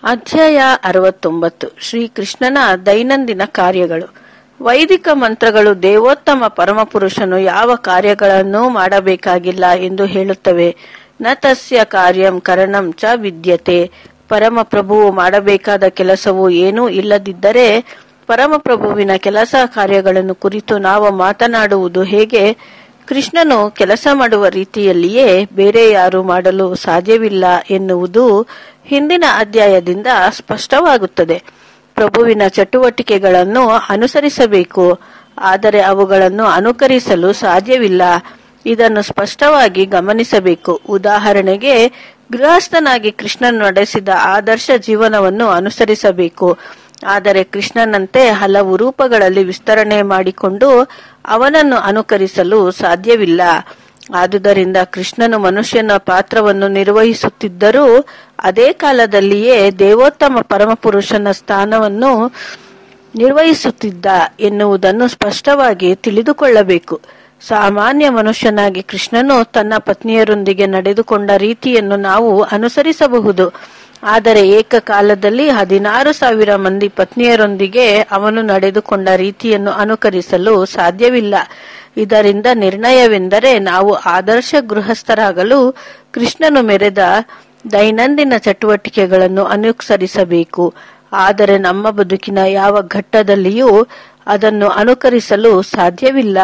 ಅಧ್ಯಾಯ ಅರವತ್ತೊಂಬತ್ತು ಶ್ರೀಕೃಷ್ಣನ ದೈನಂದಿನ ಕಾರ್ಯಗಳು ವೈದಿಕ ಮಂತ್ರಗಳು ದೇವೋತ್ತಮ ಪರಮಪುರುಷನು ಯಾವ ಕಾರ್ಯಗಳನ್ನು ಮಾಡಬೇಕಾಗಿಲ್ಲ ಎಂದು ಹೇಳುತ್ತವೆ ನ ತಸ್ಯ ಕಾರ್ಯಂ ಕರಣಂ ಚ ವಿದ್ಯತೆ ಪರಮಪ್ರಭುವು ಮಾಡಬೇಕಾದ ಕೆಲಸವು ಏನೂ ಇಲ್ಲದಿದ್ದರೆ ಪರಮಪ್ರಭುವಿನ ಕೆಲಸ ಕಾರ್ಯಗಳನ್ನು ಕುರಿತು ನಾವು ಮಾತನಾಡುವುದು ಹೇಗೆ ಕೃಷ್ಣನು ಕೆಲಸ ಮಾಡುವ ರೀತಿಯಲ್ಲಿಯೇ ಬೇರೆ ಯಾರು ಮಾಡಲು ಸಾಧ್ಯವಿಲ್ಲ ಎನ್ನುವುದು ಹಿಂದಿನ ಅಧ್ಯಾಯದಿಂದ ಸ್ಪಷ್ಟವಾಗುತ್ತದೆ ಪ್ರಭುವಿನ ಚಟುವಟಿಕೆಗಳನ್ನು ಅನುಸರಿಸಬೇಕು ಆದರೆ ಅವುಗಳನ್ನು ಅನುಕರಿಸಲು ಸಾಧ್ಯವಿಲ್ಲ ಇದನ್ನು ಸ್ಪಷ್ಟವಾಗಿ ಗಮನಿಸಬೇಕು ಉದಾಹರಣೆಗೆ ಗೃಹಸ್ಥನಾಗಿ ಕೃಷ್ಣನು ನಡೆಸಿದ ಆದರ್ಶ ಜೀವನವನ್ನು ಅನುಸರಿಸಬೇಕು ಆದರೆ ಕೃಷ್ಣನಂತೆ ಹಲವು ರೂಪಗಳಲ್ಲಿ ವಿಸ್ತರಣೆ ಮಾಡಿಕೊಂಡು ಅವನನ್ನು ಅನುಕರಿಸಲು ಸಾಧ್ಯವಿಲ್ಲ ಆದುದರಿಂದ ಕೃಷ್ಣನು ಮನುಷ್ಯನ ಪಾತ್ರವನ್ನು ನಿರ್ವಹಿಸುತ್ತಿದ್ದರೂ ಅದೇ ಕಾಲದಲ್ಲಿಯೇ ದೇವೋತ್ತಮ ಪರಮಪುರುಷನ ಸ್ಥಾನವನ್ನು ನಿರ್ವಹಿಸುತ್ತಿದ್ದ ಎನ್ನುವುದನ್ನು ಸ್ಪಷ್ಟವಾಗಿ ತಿಳಿದುಕೊಳ್ಳಬೇಕು ಸಾಮಾನ್ಯ ಮನುಷ್ಯನಾಗಿ ಕೃಷ್ಣನು ತನ್ನ ಪತ್ನಿಯರೊಂದಿಗೆ ನಡೆದುಕೊಂಡ ರೀತಿಯನ್ನು ನಾವು ಅನುಸರಿಸಬಹುದು ಆದರೆ ಏಕಕಾಲದಲ್ಲಿ ಹದಿನಾರು ಸಾವಿರ ಮಂದಿ ಪತ್ನಿಯರೊಂದಿಗೆ ಅವನು ನಡೆದುಕೊಂಡ ರೀತಿಯನ್ನು ಅನುಕರಿಸಲು ಸಾಧ್ಯವಿಲ್ಲ ಇದರಿಂದ ನಿರ್ಣಯವೆಂದರೆ ನಾವು ಆದರ್ಶ ಗೃಹಸ್ಥರಾಗಲು ಕೃಷ್ಣನು ಮೆರೆದ ದೈನಂದಿನ ಚಟುವಟಿಕೆಗಳನ್ನು ಅನುಸರಿಸಬೇಕು ಆದರೆ ನಮ್ಮ ಬದುಕಿನ ಯಾವ ಘಟ್ಟದಲ್ಲಿಯೂ ಅದನ್ನು ಅನುಕರಿಸಲು ಸಾಧ್ಯವಿಲ್ಲ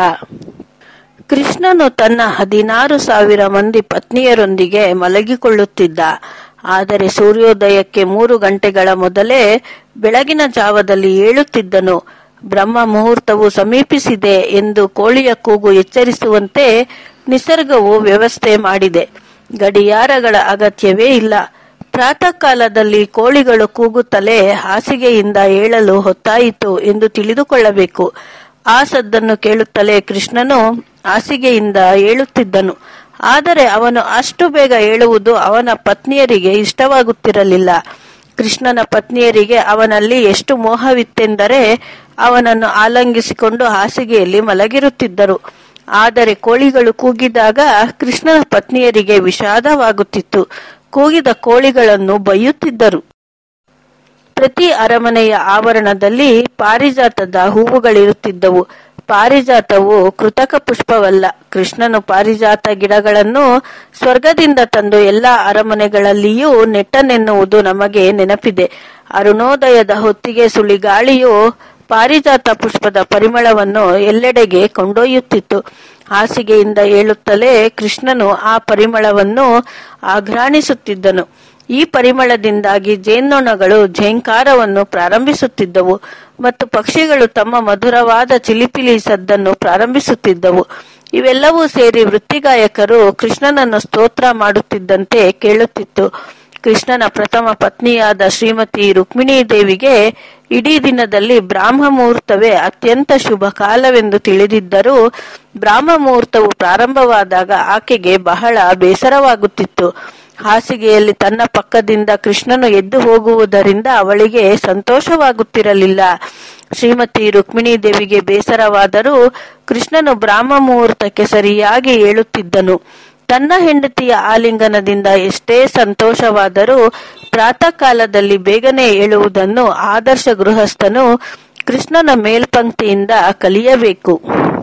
ಕೃಷ್ಣನು ತನ್ನ ಹದಿನಾರು ಸಾವಿರ ಮಂದಿ ಪತ್ನಿಯರೊಂದಿಗೆ ಮಲಗಿಕೊಳ್ಳುತ್ತಿದ್ದ ಆದರೆ ಸೂರ್ಯೋದಯಕ್ಕೆ ಮೂರು ಗಂಟೆಗಳ ಮೊದಲೇ ಬೆಳಗಿನ ಜಾವದಲ್ಲಿ ಏಳುತ್ತಿದ್ದನು ಬ್ರಹ್ಮ ಮುಹೂರ್ತವು ಸಮೀಪಿಸಿದೆ ಎಂದು ಕೋಳಿಯ ಕೂಗು ಎಚ್ಚರಿಸುವಂತೆ ನಿಸರ್ಗವು ವ್ಯವಸ್ಥೆ ಮಾಡಿದೆ ಗಡಿಯಾರಗಳ ಅಗತ್ಯವೇ ಇಲ್ಲ ಪ್ರಾತಃ ಕಾಲದಲ್ಲಿ ಕೋಳಿಗಳು ಕೂಗುತ್ತಲೇ ಹಾಸಿಗೆಯಿಂದ ಏಳಲು ಹೊತ್ತಾಯಿತು ಎಂದು ತಿಳಿದುಕೊಳ್ಳಬೇಕು ಆ ಸದ್ದನ್ನು ಕೇಳುತ್ತಲೇ ಕೃಷ್ಣನು ಹಾಸಿಗೆಯಿಂದ ಏಳುತ್ತಿದ್ದನು ಆದರೆ ಅವನು ಅಷ್ಟು ಬೇಗ ಏಳುವುದು ಅವನ ಪತ್ನಿಯರಿಗೆ ಇಷ್ಟವಾಗುತ್ತಿರಲಿಲ್ಲ ಕೃಷ್ಣನ ಪತ್ನಿಯರಿಗೆ ಅವನಲ್ಲಿ ಎಷ್ಟು ಮೋಹವಿತ್ತೆಂದರೆ ಅವನನ್ನು ಆಲಂಗಿಸಿಕೊಂಡು ಹಾಸಿಗೆಯಲ್ಲಿ ಮಲಗಿರುತ್ತಿದ್ದರು ಆದರೆ ಕೋಳಿಗಳು ಕೂಗಿದಾಗ ಕೃಷ್ಣನ ಪತ್ನಿಯರಿಗೆ ವಿಷಾದವಾಗುತ್ತಿತ್ತು ಕೂಗಿದ ಕೋಳಿಗಳನ್ನು ಬೈಯುತ್ತಿದ್ದರು ಪ್ರತಿ ಅರಮನೆಯ ಆವರಣದಲ್ಲಿ ಪಾರಿಜಾತದ ಹೂವುಗಳಿರುತ್ತಿದ್ದವು ಪಾರಿಜಾತವು ಕೃತಕ ಪುಷ್ಪವಲ್ಲ ಕೃಷ್ಣನು ಪಾರಿಜಾತ ಗಿಡಗಳನ್ನು ಸ್ವರ್ಗದಿಂದ ತಂದು ಎಲ್ಲಾ ಅರಮನೆಗಳಲ್ಲಿಯೂ ನೆಟ್ಟನೆನ್ನುವುದು ನಮಗೆ ನೆನಪಿದೆ ಅರುಣೋದಯದ ಹೊತ್ತಿಗೆ ಸುಳಿಗಾಳಿಯು ಪಾರಿಜಾತ ಪುಷ್ಪದ ಪರಿಮಳವನ್ನು ಎಲ್ಲೆಡೆಗೆ ಕೊಂಡೊಯ್ಯುತ್ತಿತ್ತು ಹಾಸಿಗೆಯಿಂದ ಏಳುತ್ತಲೇ ಕೃಷ್ಣನು ಆ ಪರಿಮಳವನ್ನು ಆಘ್ರಾಣಿಸುತ್ತಿದ್ದನು ಈ ಪರಿಮಳದಿಂದಾಗಿ ಜೇನ್ನೊಣಗಳು ಝೇಂಕಾರವನ್ನು ಪ್ರಾರಂಭಿಸುತ್ತಿದ್ದವು ಮತ್ತು ಪಕ್ಷಿಗಳು ತಮ್ಮ ಮಧುರವಾದ ಚಿಲಿಪಿಲಿ ಸದ್ದನ್ನು ಪ್ರಾರಂಭಿಸುತ್ತಿದ್ದವು ಇವೆಲ್ಲವೂ ಸೇರಿ ವೃತ್ತಿಗಾಯಕರು ಕೃಷ್ಣನನ್ನು ಸ್ತೋತ್ರ ಮಾಡುತ್ತಿದ್ದಂತೆ ಕೇಳುತ್ತಿತ್ತು ಕೃಷ್ಣನ ಪ್ರಥಮ ಪತ್ನಿಯಾದ ಶ್ರೀಮತಿ ರುಕ್ಮಿಣೀ ದೇವಿಗೆ ಇಡೀ ದಿನದಲ್ಲಿ ಬ್ರಾಹ್ಮ ಮುಹೂರ್ತವೇ ಅತ್ಯಂತ ಶುಭ ಕಾಲವೆಂದು ತಿಳಿದಿದ್ದರೂ ಬ್ರಾಹ್ಮ ಮುಹೂರ್ತವು ಪ್ರಾರಂಭವಾದಾಗ ಆಕೆಗೆ ಬಹಳ ಬೇಸರವಾಗುತ್ತಿತ್ತು ಹಾಸಿಗೆಯಲ್ಲಿ ತನ್ನ ಪಕ್ಕದಿಂದ ಕೃಷ್ಣನು ಎದ್ದು ಹೋಗುವುದರಿಂದ ಅವಳಿಗೆ ಸಂತೋಷವಾಗುತ್ತಿರಲಿಲ್ಲ ಶ್ರೀಮತಿ ರುಕ್ಮಿಣೀ ದೇವಿಗೆ ಬೇಸರವಾದರೂ ಕೃಷ್ಣನು ಬ್ರಾಹ್ಮ ಮುಹೂರ್ತಕ್ಕೆ ಸರಿಯಾಗಿ ಏಳುತ್ತಿದ್ದನು ತನ್ನ ಹೆಂಡತಿಯ ಆಲಿಂಗನದಿಂದ ಎಷ್ಟೇ ಸಂತೋಷವಾದರೂ ಪ್ರಾತಃ ಕಾಲದಲ್ಲಿ ಬೇಗನೆ ಏಳುವುದನ್ನು ಆದರ್ಶ ಗೃಹಸ್ಥನು ಕೃಷ್ಣನ ಮೇಲ್ಪಂಕ್ತಿಯಿಂದ ಕಲಿಯಬೇಕು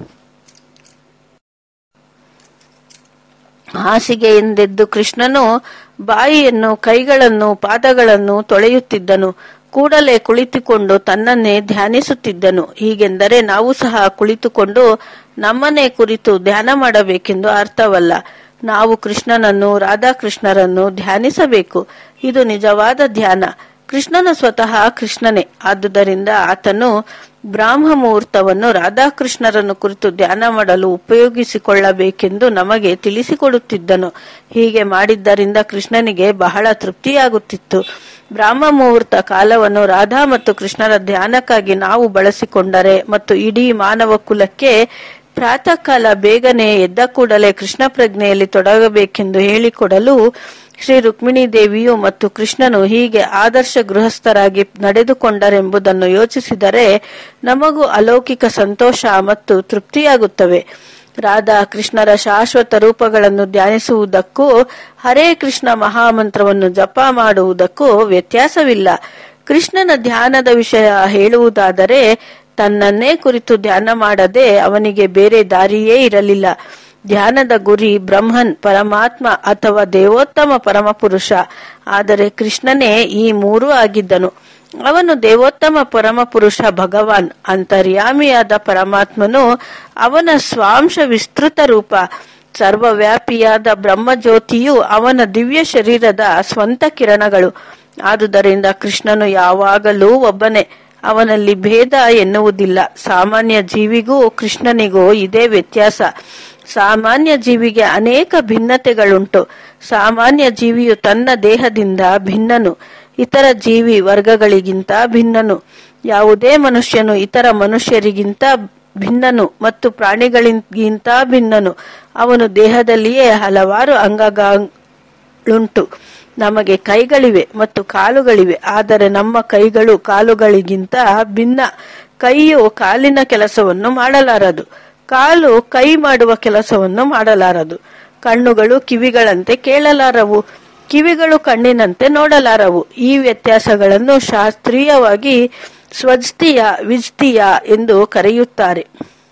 ಹಾಸಿಗೆಯಿಂದೆದ್ದು ಕೃಷ್ಣನು ಬಾಯಿಯನ್ನು ಕೈಗಳನ್ನು ಪಾದಗಳನ್ನು ತೊಳೆಯುತ್ತಿದ್ದನು ಕೂಡಲೇ ಕುಳಿತುಕೊಂಡು ತನ್ನನ್ನೇ ಧ್ಯಾನಿಸುತ್ತಿದ್ದನು ಹೀಗೆಂದರೆ ನಾವು ಸಹ ಕುಳಿತುಕೊಂಡು ನಮ್ಮನ್ನೇ ಕುರಿತು ಧ್ಯಾನ ಮಾಡಬೇಕೆಂದು ಅರ್ಥವಲ್ಲ ನಾವು ಕೃಷ್ಣನನ್ನು ರಾಧಾಕೃಷ್ಣರನ್ನು ಧ್ಯಾನಿಸಬೇಕು ಇದು ನಿಜವಾದ ಧ್ಯಾನ ಕೃಷ್ಣನು ಸ್ವತಃ ಕೃಷ್ಣನೇ ಆದುದರಿಂದ ಆತನು ಬ್ರಾಹ್ಮ ಮುಹೂರ್ತವನ್ನು ರಾಧಾಕೃಷ್ಣರನ್ನು ಕುರಿತು ಧ್ಯಾನ ಮಾಡಲು ಉಪಯೋಗಿಸಿಕೊಳ್ಳಬೇಕೆಂದು ನಮಗೆ ತಿಳಿಸಿಕೊಡುತ್ತಿದ್ದನು ಹೀಗೆ ಮಾಡಿದ್ದರಿಂದ ಕೃಷ್ಣನಿಗೆ ಬಹಳ ತೃಪ್ತಿಯಾಗುತ್ತಿತ್ತು ಬ್ರಾಹ್ಮ ಮುಹೂರ್ತ ಕಾಲವನ್ನು ರಾಧಾ ಮತ್ತು ಕೃಷ್ಣರ ಧ್ಯಾನಕ್ಕಾಗಿ ನಾವು ಬಳಸಿಕೊಂಡರೆ ಮತ್ತು ಇಡೀ ಮಾನವ ಕುಲಕ್ಕೆ ಪ್ರಾತಃ ಕಾಲ ಬೇಗನೆ ಎದ್ದ ಕೂಡಲೇ ಕೃಷ್ಣ ಪ್ರಜ್ಞೆಯಲ್ಲಿ ತೊಡಗಬೇಕೆಂದು ಹೇಳಿಕೊಡಲು ಶ್ರೀ ರುಕ್ಮಿಣಿ ದೇವಿಯು ಮತ್ತು ಕೃಷ್ಣನು ಹೀಗೆ ಆದರ್ಶ ಗೃಹಸ್ಥರಾಗಿ ನಡೆದುಕೊಂಡರೆಂಬುದನ್ನು ಯೋಚಿಸಿದರೆ ನಮಗೂ ಅಲೌಕಿಕ ಸಂತೋಷ ಮತ್ತು ತೃಪ್ತಿಯಾಗುತ್ತವೆ ರಾಧಾ ಕೃಷ್ಣರ ಶಾಶ್ವತ ರೂಪಗಳನ್ನು ಧ್ಯಾನಿಸುವುದಕ್ಕೂ ಹರೇ ಕೃಷ್ಣ ಮಹಾಮಂತ್ರವನ್ನು ಜಪ ಮಾಡುವುದಕ್ಕೂ ವ್ಯತ್ಯಾಸವಿಲ್ಲ ಕೃಷ್ಣನ ಧ್ಯಾನದ ವಿಷಯ ಹೇಳುವುದಾದರೆ ತನ್ನನ್ನೇ ಕುರಿತು ಧ್ಯಾನ ಮಾಡದೆ ಅವನಿಗೆ ಬೇರೆ ದಾರಿಯೇ ಇರಲಿಲ್ಲ ಧ್ಯಾನದ ಗುರಿ ಬ್ರಹ್ಮನ್ ಪರಮಾತ್ಮ ಅಥವಾ ದೇವೋತ್ತಮ ಪರಮಪುರುಷ ಆದರೆ ಕೃಷ್ಣನೇ ಈ ಮೂರೂ ಆಗಿದ್ದನು ಅವನು ದೇವೋತ್ತಮ ಪರಮಪುರುಷ ಭಗವಾನ್ ಅಂತರ್ಯಾಮಿಯಾದ ಪರಮಾತ್ಮನು ಅವನ ಸ್ವಾಂಶ ವಿಸ್ತೃತ ರೂಪ ಸರ್ವವ್ಯಾಪಿಯಾದ ಬ್ರಹ್ಮಜ್ಯೋತಿಯು ಅವನ ದಿವ್ಯ ಶರೀರದ ಸ್ವಂತ ಕಿರಣಗಳು ಆದುದರಿಂದ ಕೃಷ್ಣನು ಯಾವಾಗಲೂ ಒಬ್ಬನೇ ಅವನಲ್ಲಿ ಭೇದ ಎನ್ನುವುದಿಲ್ಲ ಸಾಮಾನ್ಯ ಜೀವಿಗೂ ಕೃಷ್ಣನಿಗೂ ಇದೇ ವ್ಯತ್ಯಾಸ ಸಾಮಾನ್ಯ ಜೀವಿಗೆ ಅನೇಕ ಭಿನ್ನತೆಗಳುಂಟು ಸಾಮಾನ್ಯ ಜೀವಿಯು ತನ್ನ ದೇಹದಿಂದ ಭಿನ್ನನು ಇತರ ಜೀವಿ ವರ್ಗಗಳಿಗಿಂತ ಭಿನ್ನನು ಯಾವುದೇ ಮನುಷ್ಯನು ಇತರ ಮನುಷ್ಯರಿಗಿಂತ ಭಿನ್ನನು ಮತ್ತು ಪ್ರಾಣಿಗಳಿಗಿಂತ ಭಿನ್ನನು ಅವನು ದೇಹದಲ್ಲಿಯೇ ಹಲವಾರು ಅಂಗಗಳುಂಟು ನಮಗೆ ಕೈಗಳಿವೆ ಮತ್ತು ಕಾಲುಗಳಿವೆ ಆದರೆ ನಮ್ಮ ಕೈಗಳು ಕಾಲುಗಳಿಗಿಂತ ಭಿನ್ನ ಕೈಯು ಕಾಲಿನ ಕೆಲಸವನ್ನು ಮಾಡಲಾರದು ಕಾಲು ಕೈ ಮಾಡುವ ಕೆಲಸವನ್ನು ಮಾಡಲಾರದು ಕಣ್ಣುಗಳು ಕಿವಿಗಳಂತೆ ಕೇಳಲಾರವು ಕಿವಿಗಳು ಕಣ್ಣಿನಂತೆ ನೋಡಲಾರವು ಈ ವ್ಯತ್ಯಾಸಗಳನ್ನು ಶಾಸ್ತ್ರೀಯವಾಗಿ ಸ್ವಜ್ತೀಯ ವಿಜ್ತೀಯ ಎಂದು ಕರೆಯುತ್ತಾರೆ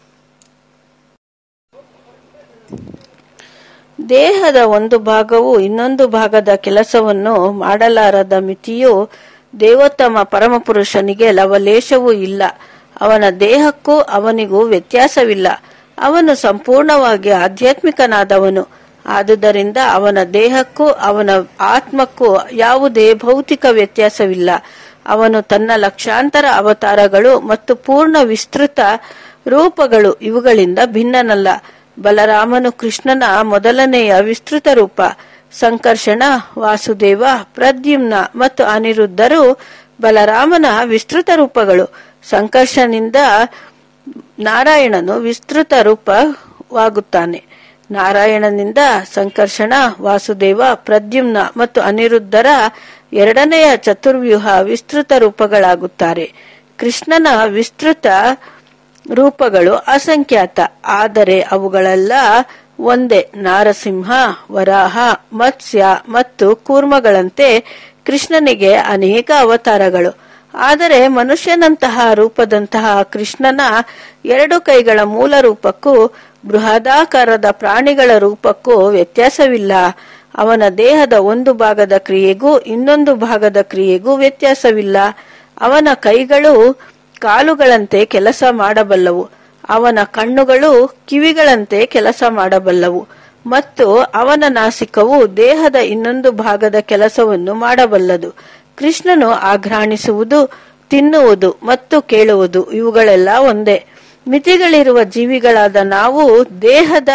ದೇಹದ ಒಂದು ಭಾಗವು ಇನ್ನೊಂದು ಭಾಗದ ಕೆಲಸವನ್ನು ಮಾಡಲಾರದ ಮಿತಿಯು ದೇವೋತ್ತಮ ಪರಮಪುರುಷನಿಗೆ ಲವಲೇಶವೂ ಇಲ್ಲ ಅವನ ದೇಹಕ್ಕೂ ಅವನಿಗೂ ವ್ಯತ್ಯಾಸವಿಲ್ಲ ಅವನು ಸಂಪೂರ್ಣವಾಗಿ ಆಧ್ಯಾತ್ಮಿಕನಾದವನು ಆದುದರಿಂದ ಅವನ ದೇಹಕ್ಕೂ ಅವನ ಆತ್ಮಕ್ಕೂ ಯಾವುದೇ ಭೌತಿಕ ವ್ಯತ್ಯಾಸವಿಲ್ಲ ಅವನು ತನ್ನ ಲಕ್ಷಾಂತರ ಅವತಾರಗಳು ಮತ್ತು ಪೂರ್ಣ ವಿಸ್ತೃತ ರೂಪಗಳು ಇವುಗಳಿಂದ ಭಿನ್ನನಲ್ಲ ಬಲರಾಮನು ಕೃಷ್ಣನ ಮೊದಲನೆಯ ವಿಸ್ತೃತ ರೂಪ ಸಂಕರ್ಷಣ ವಾಸುದೇವ ಪ್ರದ್ಯುಮ್ನ ಮತ್ತು ಅನಿರುದ್ಧರು ಬಲರಾಮನ ವಿಸ್ತೃತ ರೂಪಗಳು ಸಂಕರ್ಷನಿಂದ ನಾರಾಯಣನು ವಿಸ್ತೃತ ರೂಪವಾಗುತ್ತಾನೆ ನಾರಾಯಣನಿಂದ ಸಂಕರ್ಷಣ ವಾಸುದೇವ ಪ್ರದ್ಯುಮ್ನ ಮತ್ತು ಅನಿರುದ್ಧರ ಎರಡನೆಯ ಚತುರ್ವ್ಯೂಹ ವಿಸ್ತೃತ ರೂಪಗಳಾಗುತ್ತಾರೆ ಕೃಷ್ಣನ ವಿಸ್ತೃತ ರೂಪಗಳು ಅಸಂಖ್ಯಾತ ಆದರೆ ಅವುಗಳೆಲ್ಲ ಒಂದೇ ನಾರಸಿಂಹ ವರಾಹ ಮತ್ಸ್ಯ ಮತ್ತು ಕೂರ್ಮಗಳಂತೆ ಕೃಷ್ಣನಿಗೆ ಅನೇಕ ಅವತಾರಗಳು ಆದರೆ ಮನುಷ್ಯನಂತಹ ರೂಪದಂತಹ ಕೃಷ್ಣನ ಎರಡು ಕೈಗಳ ಮೂಲ ರೂಪಕ್ಕೂ ಬೃಹದಾಕಾರದ ಪ್ರಾಣಿಗಳ ರೂಪಕ್ಕೂ ವ್ಯತ್ಯಾಸವಿಲ್ಲ ಅವನ ದೇಹದ ಒಂದು ಭಾಗದ ಕ್ರಿಯೆಗೂ ಇನ್ನೊಂದು ಭಾಗದ ಕ್ರಿಯೆಗೂ ವ್ಯತ್ಯಾಸವಿಲ್ಲ ಅವನ ಕೈಗಳು ಕಾಲುಗಳಂತೆ ಕೆಲಸ ಮಾಡಬಲ್ಲವು ಅವನ ಕಣ್ಣುಗಳು ಕಿವಿಗಳಂತೆ ಕೆಲಸ ಮಾಡಬಲ್ಲವು ಮತ್ತು ಅವನ ನಾಸಿಕವು ದೇಹದ ಇನ್ನೊಂದು ಭಾಗದ ಕೆಲಸವನ್ನು ಮಾಡಬಲ್ಲದು ಕೃಷ್ಣನು ಆಘ್ರಾಣಿಸುವುದು ತಿನ್ನುವುದು ಮತ್ತು ಕೇಳುವುದು ಇವುಗಳೆಲ್ಲ ಒಂದೇ ಮಿತಿಗಳಿರುವ ಜೀವಿಗಳಾದ ನಾವು ದೇಹದ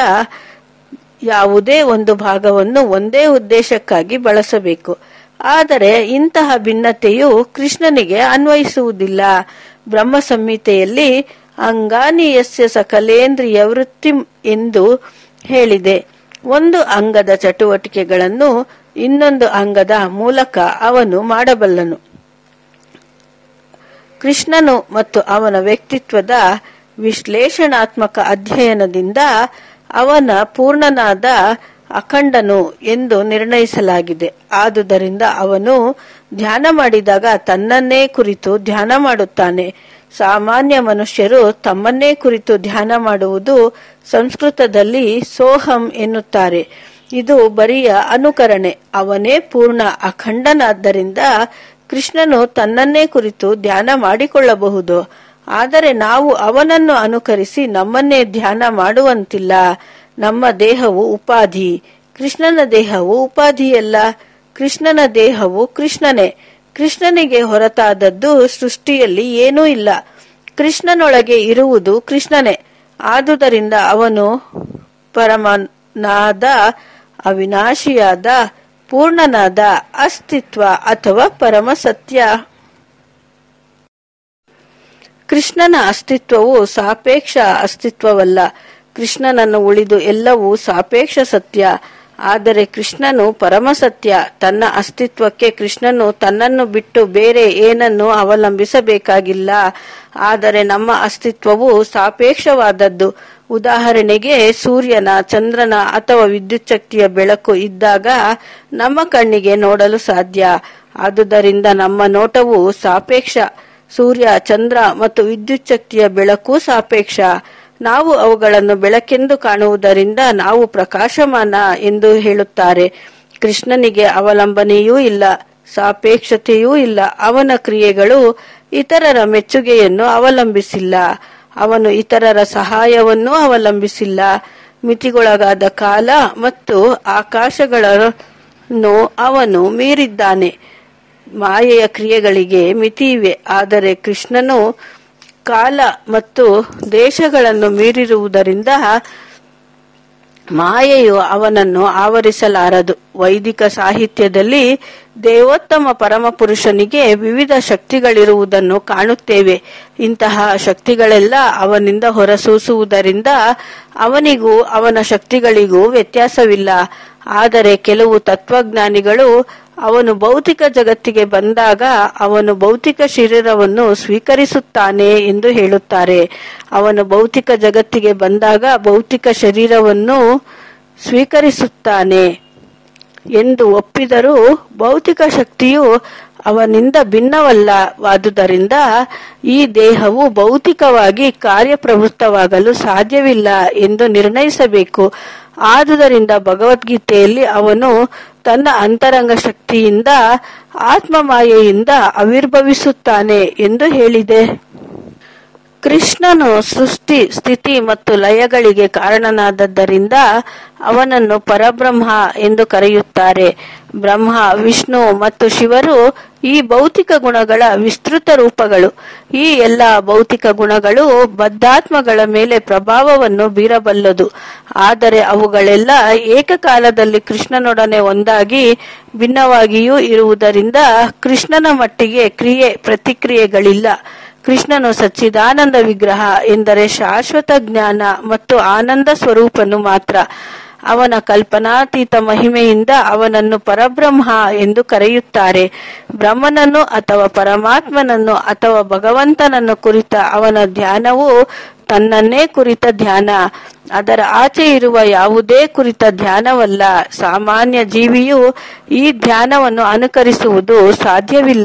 ಯಾವುದೇ ಒಂದು ಭಾಗವನ್ನು ಒಂದೇ ಉದ್ದೇಶಕ್ಕಾಗಿ ಬಳಸಬೇಕು ಆದರೆ ಇಂತಹ ಭಿನ್ನತೆಯು ಕೃಷ್ಣನಿಗೆ ಅನ್ವಯಿಸುವುದಿಲ್ಲ ಬ್ರಹ್ಮ ಸಂಹಿತೆಯಲ್ಲಿ ಅಂಗಾನಿಯಸ್ಯ ಸಕಲೇಂದ್ರಿಯ ವೃತ್ತಿ ಎಂದು ಹೇಳಿದೆ ಒಂದು ಅಂಗದ ಚಟುವಟಿಕೆಗಳನ್ನು ಇನ್ನೊಂದು ಅಂಗದ ಮೂಲಕ ಅವನು ಮಾಡಬಲ್ಲನು ಕೃಷ್ಣನು ಮತ್ತು ಅವನ ವ್ಯಕ್ತಿತ್ವದ ವಿಶ್ಲೇಷಣಾತ್ಮಕ ಅಧ್ಯಯನದಿಂದ ಅವನ ಪೂರ್ಣನಾದ ಅಖಂಡನು ಎಂದು ನಿರ್ಣಯಿಸಲಾಗಿದೆ ಆದುದರಿಂದ ಅವನು ಧ್ಯಾನ ಮಾಡಿದಾಗ ತನ್ನನ್ನೇ ಕುರಿತು ಧ್ಯಾನ ಮಾಡುತ್ತಾನೆ ಸಾಮಾನ್ಯ ಮನುಷ್ಯರು ತಮ್ಮನ್ನೇ ಕುರಿತು ಧ್ಯಾನ ಮಾಡುವುದು ಸಂಸ್ಕೃತದಲ್ಲಿ ಸೋಹಂ ಎನ್ನುತ್ತಾರೆ ಇದು ಬರಿಯ ಅನುಕರಣೆ ಅವನೇ ಪೂರ್ಣ ಅಖಂಡನಾದ್ದರಿಂದ ಕೃಷ್ಣನು ತನ್ನನ್ನೇ ಕುರಿತು ಧ್ಯಾನ ಮಾಡಿಕೊಳ್ಳಬಹುದು ಆದರೆ ನಾವು ಅವನನ್ನು ಅನುಕರಿಸಿ ನಮ್ಮನ್ನೇ ಧ್ಯಾನ ಮಾಡುವಂತಿಲ್ಲ ನಮ್ಮ ದೇಹವು ಉಪಾಧಿ ಕೃಷ್ಣನ ದೇಹವು ಉಪಾಧಿಯಲ್ಲ ಕೃಷ್ಣನ ದೇಹವು ಕೃಷ್ಣನೇ ಕೃಷ್ಣನಿಗೆ ಹೊರತಾದದ್ದು ಸೃಷ್ಟಿಯಲ್ಲಿ ಏನೂ ಇಲ್ಲ ಕೃಷ್ಣನೊಳಗೆ ಇರುವುದು ಕೃಷ್ಣನೇ ಆದುದರಿಂದ ಅವನು ಪರಮನಾದ ಅವಿನಾಶಿಯಾದ ಪೂರ್ಣನಾದ ಅಸ್ತಿತ್ವ ಅಥವಾ ಪರಮ ಸತ್ಯ ಕೃಷ್ಣನ ಅಸ್ತಿತ್ವವು ಸಾಪೇಕ್ಷ ಅಸ್ತಿತ್ವವಲ್ಲ ಕೃಷ್ಣನನ್ನು ಉಳಿದು ಎಲ್ಲವೂ ಸಾಪೇಕ್ಷ ಸತ್ಯ ಆದರೆ ಕೃಷ್ಣನು ಪರಮ ಸತ್ಯ ತನ್ನ ಅಸ್ತಿತ್ವಕ್ಕೆ ಕೃಷ್ಣನು ತನ್ನನ್ನು ಬಿಟ್ಟು ಬೇರೆ ಏನನ್ನು ಅವಲಂಬಿಸಬೇಕಾಗಿಲ್ಲ ಆದರೆ ನಮ್ಮ ಅಸ್ತಿತ್ವವು ಸಾಪೇಕ್ಷವಾದದ್ದು ಉದಾಹರಣೆಗೆ ಸೂರ್ಯನ ಚಂದ್ರನ ಅಥವಾ ವಿದ್ಯುತ್ ಶಕ್ತಿಯ ಬೆಳಕು ಇದ್ದಾಗ ನಮ್ಮ ಕಣ್ಣಿಗೆ ನೋಡಲು ಸಾಧ್ಯ ಆದುದರಿಂದ ನಮ್ಮ ನೋಟವು ಸಾಪೇಕ್ಷ ಸೂರ್ಯ ಚಂದ್ರ ಮತ್ತು ವಿದ್ಯುತ್ ಶಕ್ತಿಯ ಬೆಳಕು ಸಾಪೇಕ್ಷ ನಾವು ಅವುಗಳನ್ನು ಬೆಳಕೆಂದು ಕಾಣುವುದರಿಂದ ನಾವು ಪ್ರಕಾಶಮಾನ ಎಂದು ಹೇಳುತ್ತಾರೆ ಕೃಷ್ಣನಿಗೆ ಅವಲಂಬನೆಯೂ ಇಲ್ಲ ಸಾಪೇಕ್ಷತೆಯೂ ಇಲ್ಲ ಅವನ ಕ್ರಿಯೆಗಳು ಇತರರ ಮೆಚ್ಚುಗೆಯನ್ನು ಅವಲಂಬಿಸಿಲ್ಲ ಅವನು ಇತರರ ಸಹಾಯವನ್ನೂ ಅವಲಂಬಿಸಿಲ್ಲ ಮಿತಿಗೊಳಗಾದ ಕಾಲ ಮತ್ತು ಆಕಾಶಗಳನ್ನು ಅವನು ಮೀರಿದ್ದಾನೆ ಮಾಯೆಯ ಕ್ರಿಯೆಗಳಿಗೆ ಮಿತಿ ಇವೆ ಆದರೆ ಕೃಷ್ಣನು ಕಾಲ ಮತ್ತು ದೇಶಗಳನ್ನು ಮೀರಿರುವುದರಿಂದ ಮಾಯೆಯು ಅವನನ್ನು ಆವರಿಸಲಾರದು ವೈದಿಕ ಸಾಹಿತ್ಯದಲ್ಲಿ ದೇವೋತ್ತಮ ಪರಮಪುರುಷನಿಗೆ ವಿವಿಧ ಶಕ್ತಿಗಳಿರುವುದನ್ನು ಕಾಣುತ್ತೇವೆ ಇಂತಹ ಶಕ್ತಿಗಳೆಲ್ಲ ಅವನಿಂದ ಹೊರಸೂಸುವುದರಿಂದ ಅವನಿಗೂ ಅವನ ಶಕ್ತಿಗಳಿಗೂ ವ್ಯತ್ಯಾಸವಿಲ್ಲ ಆದರೆ ಕೆಲವು ತತ್ವಜ್ಞಾನಿಗಳು ಅವನು ಭೌತಿಕ ಜಗತ್ತಿಗೆ ಬಂದಾಗ ಅವನು ಭೌತಿಕ ಶರೀರವನ್ನು ಸ್ವೀಕರಿಸುತ್ತಾನೆ ಎಂದು ಹೇಳುತ್ತಾರೆ ಅವನು ಭೌತಿಕ ಜಗತ್ತಿಗೆ ಬಂದಾಗ ಭೌತಿಕ ಶರೀರವನ್ನು ಸ್ವೀಕರಿಸುತ್ತಾನೆ ಎಂದು ಒಪ್ಪಿದರೂ ಭೌತಿಕ ಶಕ್ತಿಯು ಅವನಿಂದ ಭಿನ್ನವಲ್ಲವಾದುದರಿಂದ ಈ ದೇಹವು ಭೌತಿಕವಾಗಿ ಕಾರ್ಯಪ್ರವೃತ್ತವಾಗಲು ಸಾಧ್ಯವಿಲ್ಲ ಎಂದು ನಿರ್ಣಯಿಸಬೇಕು ಆದುದರಿಂದ ಭಗವದ್ಗೀತೆಯಲ್ಲಿ ಅವನು ತನ್ನ ಅಂತರಂಗ ಶಕ್ತಿಯಿಂದ ಆತ್ಮಮಾಯೆಯಿಂದ ಆವಿರ್ಭವಿಸುತ್ತಾನೆ ಎಂದು ಹೇಳಿದೆ ಕೃಷ್ಣನು ಸೃಷ್ಟಿ ಸ್ಥಿತಿ ಮತ್ತು ಲಯಗಳಿಗೆ ಕಾರಣನಾದದ್ದರಿಂದ ಅವನನ್ನು ಪರಬ್ರಹ್ಮ ಎಂದು ಕರೆಯುತ್ತಾರೆ ಬ್ರಹ್ಮ ವಿಷ್ಣು ಮತ್ತು ಶಿವರು ಈ ಭೌತಿಕ ಗುಣಗಳ ವಿಸ್ತೃತ ರೂಪಗಳು ಈ ಎಲ್ಲ ಭೌತಿಕ ಗುಣಗಳು ಬದ್ಧಾತ್ಮಗಳ ಮೇಲೆ ಪ್ರಭಾವವನ್ನು ಬೀರಬಲ್ಲದು ಆದರೆ ಅವುಗಳೆಲ್ಲ ಏಕಕಾಲದಲ್ಲಿ ಕೃಷ್ಣನೊಡನೆ ಒಂದಾಗಿ ಭಿನ್ನವಾಗಿಯೂ ಇರುವುದರಿಂದ ಕೃಷ್ಣನ ಮಟ್ಟಿಗೆ ಕ್ರಿಯೆ ಪ್ರತಿಕ್ರಿಯೆಗಳಿಲ್ಲ ಕೃಷ್ಣನು ಸಚ್ಚಿದಾನಂದ ವಿಗ್ರಹ ಎಂದರೆ ಶಾಶ್ವತ ಜ್ಞಾನ ಮತ್ತು ಆನಂದ ಸ್ವರೂಪನು ಮಾತ್ರ ಅವನ ಕಲ್ಪನಾತೀತ ಮಹಿಮೆಯಿಂದ ಅವನನ್ನು ಪರಬ್ರಹ್ಮ ಎಂದು ಕರೆಯುತ್ತಾರೆ ಬ್ರಹ್ಮನನ್ನು ಅಥವಾ ಪರಮಾತ್ಮನನ್ನು ಅಥವಾ ಭಗವಂತನನ್ನು ಕುರಿತ ಅವನ ಧ್ಯಾನವು ತನ್ನನ್ನೇ ಕುರಿತ ಧ್ಯಾನ ಅದರ ಆಚೆ ಇರುವ ಯಾವುದೇ ಕುರಿತ ಧ್ಯಾನವಲ್ಲ ಸಾಮಾನ್ಯ ಜೀವಿಯು ಈ ಧ್ಯಾನವನ್ನು ಅನುಕರಿಸುವುದು ಸಾಧ್ಯವಿಲ್ಲ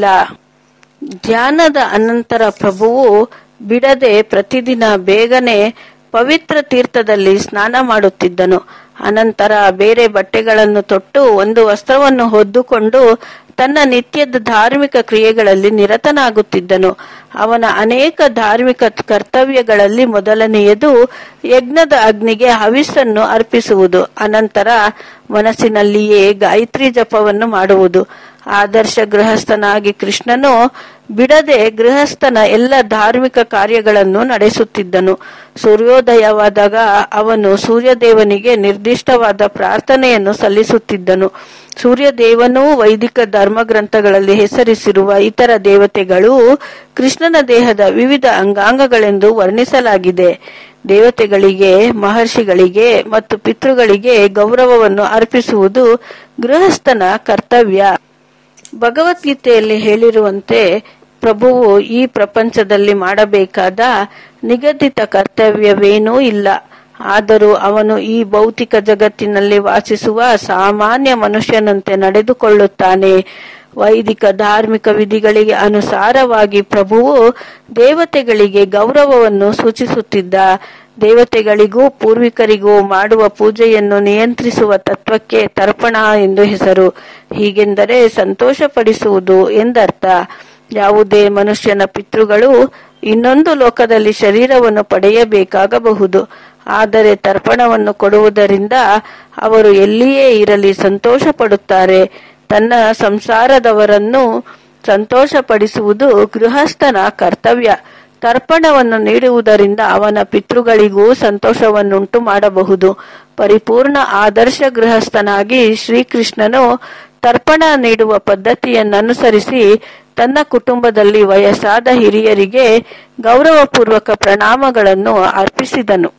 ಧ್ಯಾನದ ಅನಂತರ ಪ್ರಭುವು ಬಿಡದೆ ಪ್ರತಿದಿನ ಬೇಗನೆ ಪವಿತ್ರ ತೀರ್ಥದಲ್ಲಿ ಸ್ನಾನ ಮಾಡುತ್ತಿದ್ದನು ಅನಂತರ ಬೇರೆ ಬಟ್ಟೆಗಳನ್ನು ತೊಟ್ಟು ಒಂದು ವಸ್ತ್ರವನ್ನು ಹೊದ್ದುಕೊಂಡು ತನ್ನ ನಿತ್ಯದ ಧಾರ್ಮಿಕ ಕ್ರಿಯೆಗಳಲ್ಲಿ ನಿರತನಾಗುತ್ತಿದ್ದನು ಅವನ ಅನೇಕ ಧಾರ್ಮಿಕ ಕರ್ತವ್ಯಗಳಲ್ಲಿ ಮೊದಲನೆಯದು ಯಜ್ಞದ ಅಗ್ನಿಗೆ ಹವಿಸ್ಸನ್ನು ಅರ್ಪಿಸುವುದು ಅನಂತರ ಮನಸ್ಸಿನಲ್ಲಿಯೇ ಗಾಯತ್ರಿ ಜಪವನ್ನು ಮಾಡುವುದು ಆದರ್ಶ ಗೃಹಸ್ಥನಾಗಿ ಕೃಷ್ಣನು ಬಿಡದೆ ಗೃಹಸ್ಥನ ಎಲ್ಲ ಧಾರ್ಮಿಕ ಕಾರ್ಯಗಳನ್ನು ನಡೆಸುತ್ತಿದ್ದನು ಸೂರ್ಯೋದಯವಾದಾಗ ಅವನು ಸೂರ್ಯದೇವನಿಗೆ ನಿರ್ದಿಷ್ಟವಾದ ಪ್ರಾರ್ಥನೆಯನ್ನು ಸಲ್ಲಿಸುತ್ತಿದ್ದನು ಸೂರ್ಯದೇವನೂ ವೈದಿಕ ಧರ್ಮಗ್ರಂಥಗಳಲ್ಲಿ ಹೆಸರಿಸಿರುವ ಇತರ ದೇವತೆಗಳು ಕೃಷ್ಣನ ದೇಹದ ವಿವಿಧ ಅಂಗಾಂಗಗಳೆಂದು ವರ್ಣಿಸಲಾಗಿದೆ ದೇವತೆಗಳಿಗೆ ಮಹರ್ಷಿಗಳಿಗೆ ಮತ್ತು ಪಿತೃಗಳಿಗೆ ಗೌರವವನ್ನು ಅರ್ಪಿಸುವುದು ಗೃಹಸ್ಥನ ಕರ್ತವ್ಯ ಭಗವದ್ಗೀತೆಯಲ್ಲಿ ಹೇಳಿರುವಂತೆ ಪ್ರಭುವು ಈ ಪ್ರಪಂಚದಲ್ಲಿ ಮಾಡಬೇಕಾದ ನಿಗದಿತ ಕರ್ತವ್ಯವೇನೂ ಇಲ್ಲ ಆದರೂ ಅವನು ಈ ಭೌತಿಕ ಜಗತ್ತಿನಲ್ಲಿ ವಾಸಿಸುವ ಸಾಮಾನ್ಯ ಮನುಷ್ಯನಂತೆ ನಡೆದುಕೊಳ್ಳುತ್ತಾನೆ ವೈದಿಕ ಧಾರ್ಮಿಕ ವಿಧಿಗಳಿಗೆ ಅನುಸಾರವಾಗಿ ಪ್ರಭುವು ದೇವತೆಗಳಿಗೆ ಗೌರವವನ್ನು ಸೂಚಿಸುತ್ತಿದ್ದ ದೇವತೆಗಳಿಗೂ ಪೂರ್ವಿಕರಿಗೂ ಮಾಡುವ ಪೂಜೆಯನ್ನು ನಿಯಂತ್ರಿಸುವ ತತ್ವಕ್ಕೆ ತರ್ಪಣ ಎಂದು ಹೆಸರು ಹೀಗೆಂದರೆ ಸಂತೋಷಪಡಿಸುವುದು ಎಂದರ್ಥ ಯಾವುದೇ ಮನುಷ್ಯನ ಪಿತೃಗಳು ಇನ್ನೊಂದು ಲೋಕದಲ್ಲಿ ಶರೀರವನ್ನು ಪಡೆಯಬೇಕಾಗಬಹುದು ಆದರೆ ತರ್ಪಣವನ್ನು ಕೊಡುವುದರಿಂದ ಅವರು ಎಲ್ಲಿಯೇ ಇರಲಿ ಸಂತೋಷ ಪಡುತ್ತಾರೆ ತನ್ನ ಸಂಸಾರದವರನ್ನು ಸಂತೋಷಪಡಿಸುವುದು ಗೃಹಸ್ಥನ ಕರ್ತವ್ಯ ತರ್ಪಣವನ್ನು ನೀಡುವುದರಿಂದ ಅವನ ಪಿತೃಗಳಿಗೂ ಸಂತೋಷವನ್ನುಂಟು ಮಾಡಬಹುದು ಪರಿಪೂರ್ಣ ಆದರ್ಶ ಗೃಹಸ್ಥನಾಗಿ ಶ್ರೀಕೃಷ್ಣನು ತರ್ಪಣ ನೀಡುವ ಪದ್ಧತಿಯನ್ನನುಸರಿಸಿ ತನ್ನ ಕುಟುಂಬದಲ್ಲಿ ವಯಸ್ಸಾದ ಹಿರಿಯರಿಗೆ ಗೌರವಪೂರ್ವಕ ಪ್ರಣಾಮಗಳನ್ನು ಅರ್ಪಿಸಿದನು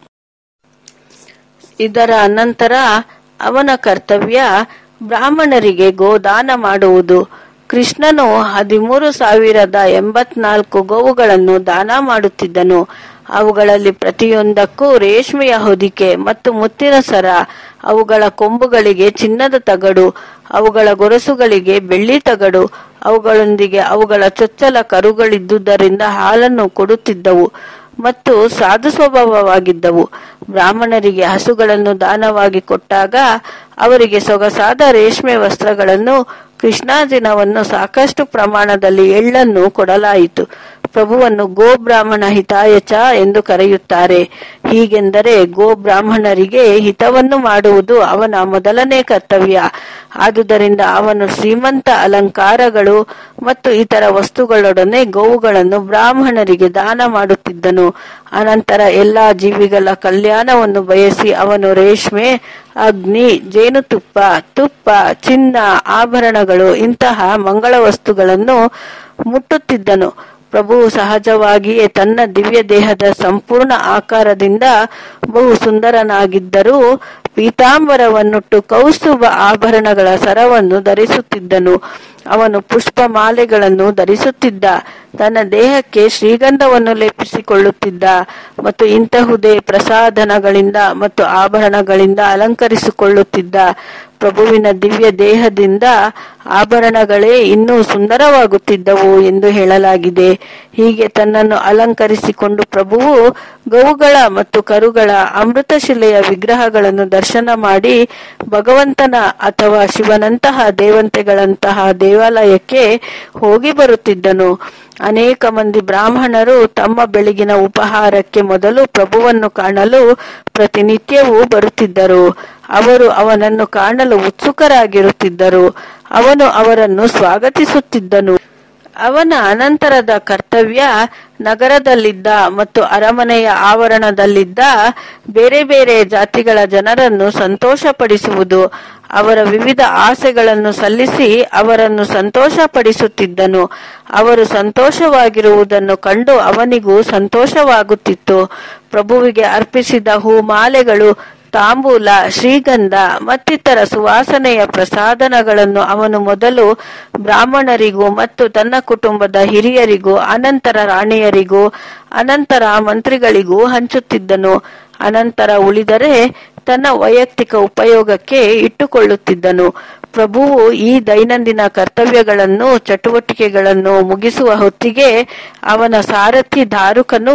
ಇದರ ಅನಂತರ ಅವನ ಕರ್ತವ್ಯ ಬ್ರಾಹ್ಮಣರಿಗೆ ಗೋದಾನ ಮಾಡುವುದು ಕೃಷ್ಣನು ಹದಿಮೂರು ಸಾವಿರದ ಎಂಬತ್ನಾಲ್ಕು ಗೋವುಗಳನ್ನು ದಾನ ಮಾಡುತ್ತಿದ್ದನು ಅವುಗಳಲ್ಲಿ ಪ್ರತಿಯೊಂದಕ್ಕೂ ರೇಷ್ಮೆಯ ಹೊದಿಕೆ ಮತ್ತು ಮುತ್ತಿನ ಸರ ಅವುಗಳ ಕೊಂಬುಗಳಿಗೆ ಚಿನ್ನದ ತಗಡು ಅವುಗಳ ಗೊರಸುಗಳಿಗೆ ಬೆಳ್ಳಿ ತಗಡು ಅವುಗಳೊಂದಿಗೆ ಅವುಗಳ ಚೊಚ್ಚಲ ಕರುಗಳಿದ್ದುದರಿಂದ ಹಾಲನ್ನು ಕೊಡುತ್ತಿದ್ದವು ಮತ್ತು ಸಾಧು ಸ್ವಭಾವವಾಗಿದ್ದವು ಬ್ರಾಹ್ಮಣರಿಗೆ ಹಸುಗಳನ್ನು ದಾನವಾಗಿ ಕೊಟ್ಟಾಗ ಅವರಿಗೆ ಸೊಗಸಾದ ರೇಷ್ಮೆ ವಸ್ತ್ರಗಳನ್ನು ಕೃಷ್ಣಾಜಿನವನ್ನು ಸಾಕಷ್ಟು ಪ್ರಮಾಣದಲ್ಲಿ ಎಳ್ಳನ್ನು ಕೊಡಲಾಯಿತು ಪ್ರಭುವನ್ನು ಗೋ ಬ್ರಾಹ್ಮಣ ಹಿತಾಯಚ ಎಂದು ಕರೆಯುತ್ತಾರೆ ಹೀಗೆಂದರೆ ಗೋ ಬ್ರಾಹ್ಮಣರಿಗೆ ಹಿತವನ್ನು ಮಾಡುವುದು ಅವನ ಮೊದಲನೇ ಕರ್ತವ್ಯ ಆದುದರಿಂದ ಅವನು ಶ್ರೀಮಂತ ಅಲಂಕಾರಗಳು ಮತ್ತು ಇತರ ವಸ್ತುಗಳೊಡನೆ ಗೋವುಗಳನ್ನು ಬ್ರಾಹ್ಮಣರಿಗೆ ದಾನ ಮಾಡುತ್ತಿದ್ದನು ಅನಂತರ ಎಲ್ಲಾ ಜೀವಿಗಳ ಕಲ್ಯಾಣವನ್ನು ಬಯಸಿ ಅವನು ರೇಷ್ಮೆ ಅಗ್ನಿ ಜೇನುತುಪ್ಪ ತುಪ್ಪ ಚಿನ್ನ ಆಭರಣಗಳು ಇಂತಹ ಮಂಗಳ ವಸ್ತುಗಳನ್ನು ಮುಟ್ಟುತ್ತಿದ್ದನು ಪ್ರಭು ಸಹಜವಾಗಿಯೇ ತನ್ನ ದಿವ್ಯ ದೇಹದ ಸಂಪೂರ್ಣ ಆಕಾರದಿಂದ ಬಹು ಸುಂದರನಾಗಿದ್ದರೂ ಪೀತಾಂಬರವನ್ನುಟ್ಟು ಕೌಸ್ತುಭ ಆಭರಣಗಳ ಸರವನ್ನು ಧರಿಸುತ್ತಿದ್ದನು ಅವನು ಪುಷ್ಪ ಮಾಲೆಗಳನ್ನು ಧರಿಸುತ್ತಿದ್ದ ತನ್ನ ದೇಹಕ್ಕೆ ಶ್ರೀಗಂಧವನ್ನು ಲೇಪಿಸಿಕೊಳ್ಳುತ್ತಿದ್ದ ಮತ್ತು ಇಂತಹುದೇ ಪ್ರಸಾದನಗಳಿಂದ ಮತ್ತು ಆಭರಣಗಳಿಂದ ಅಲಂಕರಿಸಿಕೊಳ್ಳುತ್ತಿದ್ದ ಪ್ರಭುವಿನ ದಿವ್ಯ ದೇಹದಿಂದ ಆಭರಣಗಳೇ ಇನ್ನೂ ಸುಂದರವಾಗುತ್ತಿದ್ದವು ಎಂದು ಹೇಳಲಾಗಿದೆ ಹೀಗೆ ತನ್ನನ್ನು ಅಲಂಕರಿಸಿಕೊಂಡು ಪ್ರಭುವು ಗೋವುಗಳ ಮತ್ತು ಕರುಗಳ ಅಮೃತಶಿಲೆಯ ವಿಗ್ರಹಗಳನ್ನು ದರ್ಶನ ಮಾಡಿ ಭಗವಂತನ ಅಥವಾ ಶಿವನಂತಹ ದೇವಂತೆಗಳಂತಹ ದೇವಾಲಯಕ್ಕೆ ಹೋಗಿ ಬರುತ್ತಿದ್ದನು ಅನೇಕ ಮಂದಿ ಬ್ರಾಹ್ಮಣರು ತಮ್ಮ ಬೆಳಗಿನ ಉಪಹಾರಕ್ಕೆ ಮೊದಲು ಪ್ರಭುವನ್ನು ಕಾಣಲು ಪ್ರತಿನಿತ್ಯವೂ ಬರುತ್ತಿದ್ದರು ಅವರು ಅವನನ್ನು ಕಾಣಲು ಉತ್ಸುಕರಾಗಿರುತ್ತಿದ್ದರು ಅವನು ಅವರನ್ನು ಸ್ವಾಗತಿಸುತ್ತಿದ್ದನು ಅವನ ಅನಂತರದ ಕರ್ತವ್ಯ ನಗರದಲ್ಲಿದ್ದ ಮತ್ತು ಅರಮನೆಯ ಆವರಣದಲ್ಲಿದ್ದ ಬೇರೆ ಬೇರೆ ಜಾತಿಗಳ ಜನರನ್ನು ಸಂತೋಷಪಡಿಸುವುದು ಅವರ ವಿವಿಧ ಆಸೆಗಳನ್ನು ಸಲ್ಲಿಸಿ ಅವರನ್ನು ಸಂತೋಷಪಡಿಸುತ್ತಿದ್ದನು ಅವರು ಸಂತೋಷವಾಗಿರುವುದನ್ನು ಕಂಡು ಅವನಿಗೂ ಸಂತೋಷವಾಗುತ್ತಿತ್ತು ಪ್ರಭುವಿಗೆ ಅರ್ಪಿಸಿದ ಹೂಮಾಲೆಗಳು ತಾಂಬೂಲ ಶ್ರೀಗಂಧ ಮತ್ತಿತರ ಸುವಾಸನೆಯ ಪ್ರಸಾದನಗಳನ್ನು ಅವನು ಮೊದಲು ಬ್ರಾಹ್ಮಣರಿಗೂ ಮತ್ತು ತನ್ನ ಕುಟುಂಬದ ಹಿರಿಯರಿಗೂ ಅನಂತರ ರಾಣಿಯರಿಗೂ ಅನಂತರ ಮಂತ್ರಿಗಳಿಗೂ ಹಂಚುತ್ತಿದ್ದನು ಅನಂತರ ಉಳಿದರೆ ತನ್ನ ವೈಯಕ್ತಿಕ ಉಪಯೋಗಕ್ಕೆ ಇಟ್ಟುಕೊಳ್ಳುತ್ತಿದ್ದನು ಪ್ರಭುವು ಈ ದೈನಂದಿನ ಕರ್ತವ್ಯಗಳನ್ನು ಚಟುವಟಿಕೆಗಳನ್ನು ಮುಗಿಸುವ ಹೊತ್ತಿಗೆ ಅವನ ಸಾರಥಿ ದಾರುಕನು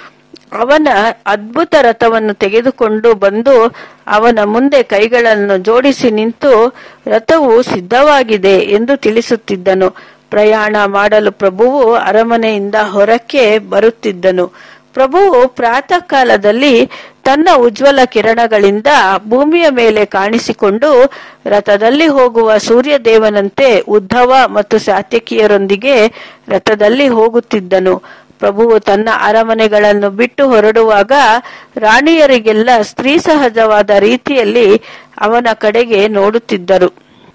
ಅವನ ಅದ್ಭುತ ರಥವನ್ನು ತೆಗೆದುಕೊಂಡು ಬಂದು ಅವನ ಮುಂದೆ ಕೈಗಳನ್ನು ಜೋಡಿಸಿ ನಿಂತು ರಥವು ಸಿದ್ಧವಾಗಿದೆ ಎಂದು ತಿಳಿಸುತ್ತಿದ್ದನು ಪ್ರಯಾಣ ಮಾಡಲು ಪ್ರಭುವು ಅರಮನೆಯಿಂದ ಹೊರಕ್ಕೆ ಬರುತ್ತಿದ್ದನು ಪ್ರಭುವು ಪ್ರಾತಃ ಕಾಲದಲ್ಲಿ ತನ್ನ ಉಜ್ವಲ ಕಿರಣಗಳಿಂದ ಭೂಮಿಯ ಮೇಲೆ ಕಾಣಿಸಿಕೊಂಡು ರಥದಲ್ಲಿ ಹೋಗುವ ಸೂರ್ಯದೇವನಂತೆ ಉದ್ಧವ ಮತ್ತು ಸಾತ್ಯಕಿಯರೊಂದಿಗೆ ರಥದಲ್ಲಿ ಹೋಗುತ್ತಿದ್ದನು ಪ್ರಭುವು ತನ್ನ ಅರಮನೆಗಳನ್ನು ಬಿಟ್ಟು ಹೊರಡುವಾಗ ರಾಣಿಯರಿಗೆಲ್ಲ ಸ್ತ್ರೀ ಸಹಜವಾದ ರೀತಿಯಲ್ಲಿ ಅವನ ಕಡೆಗೆ ನೋಡುತ್ತಿದ್ದರು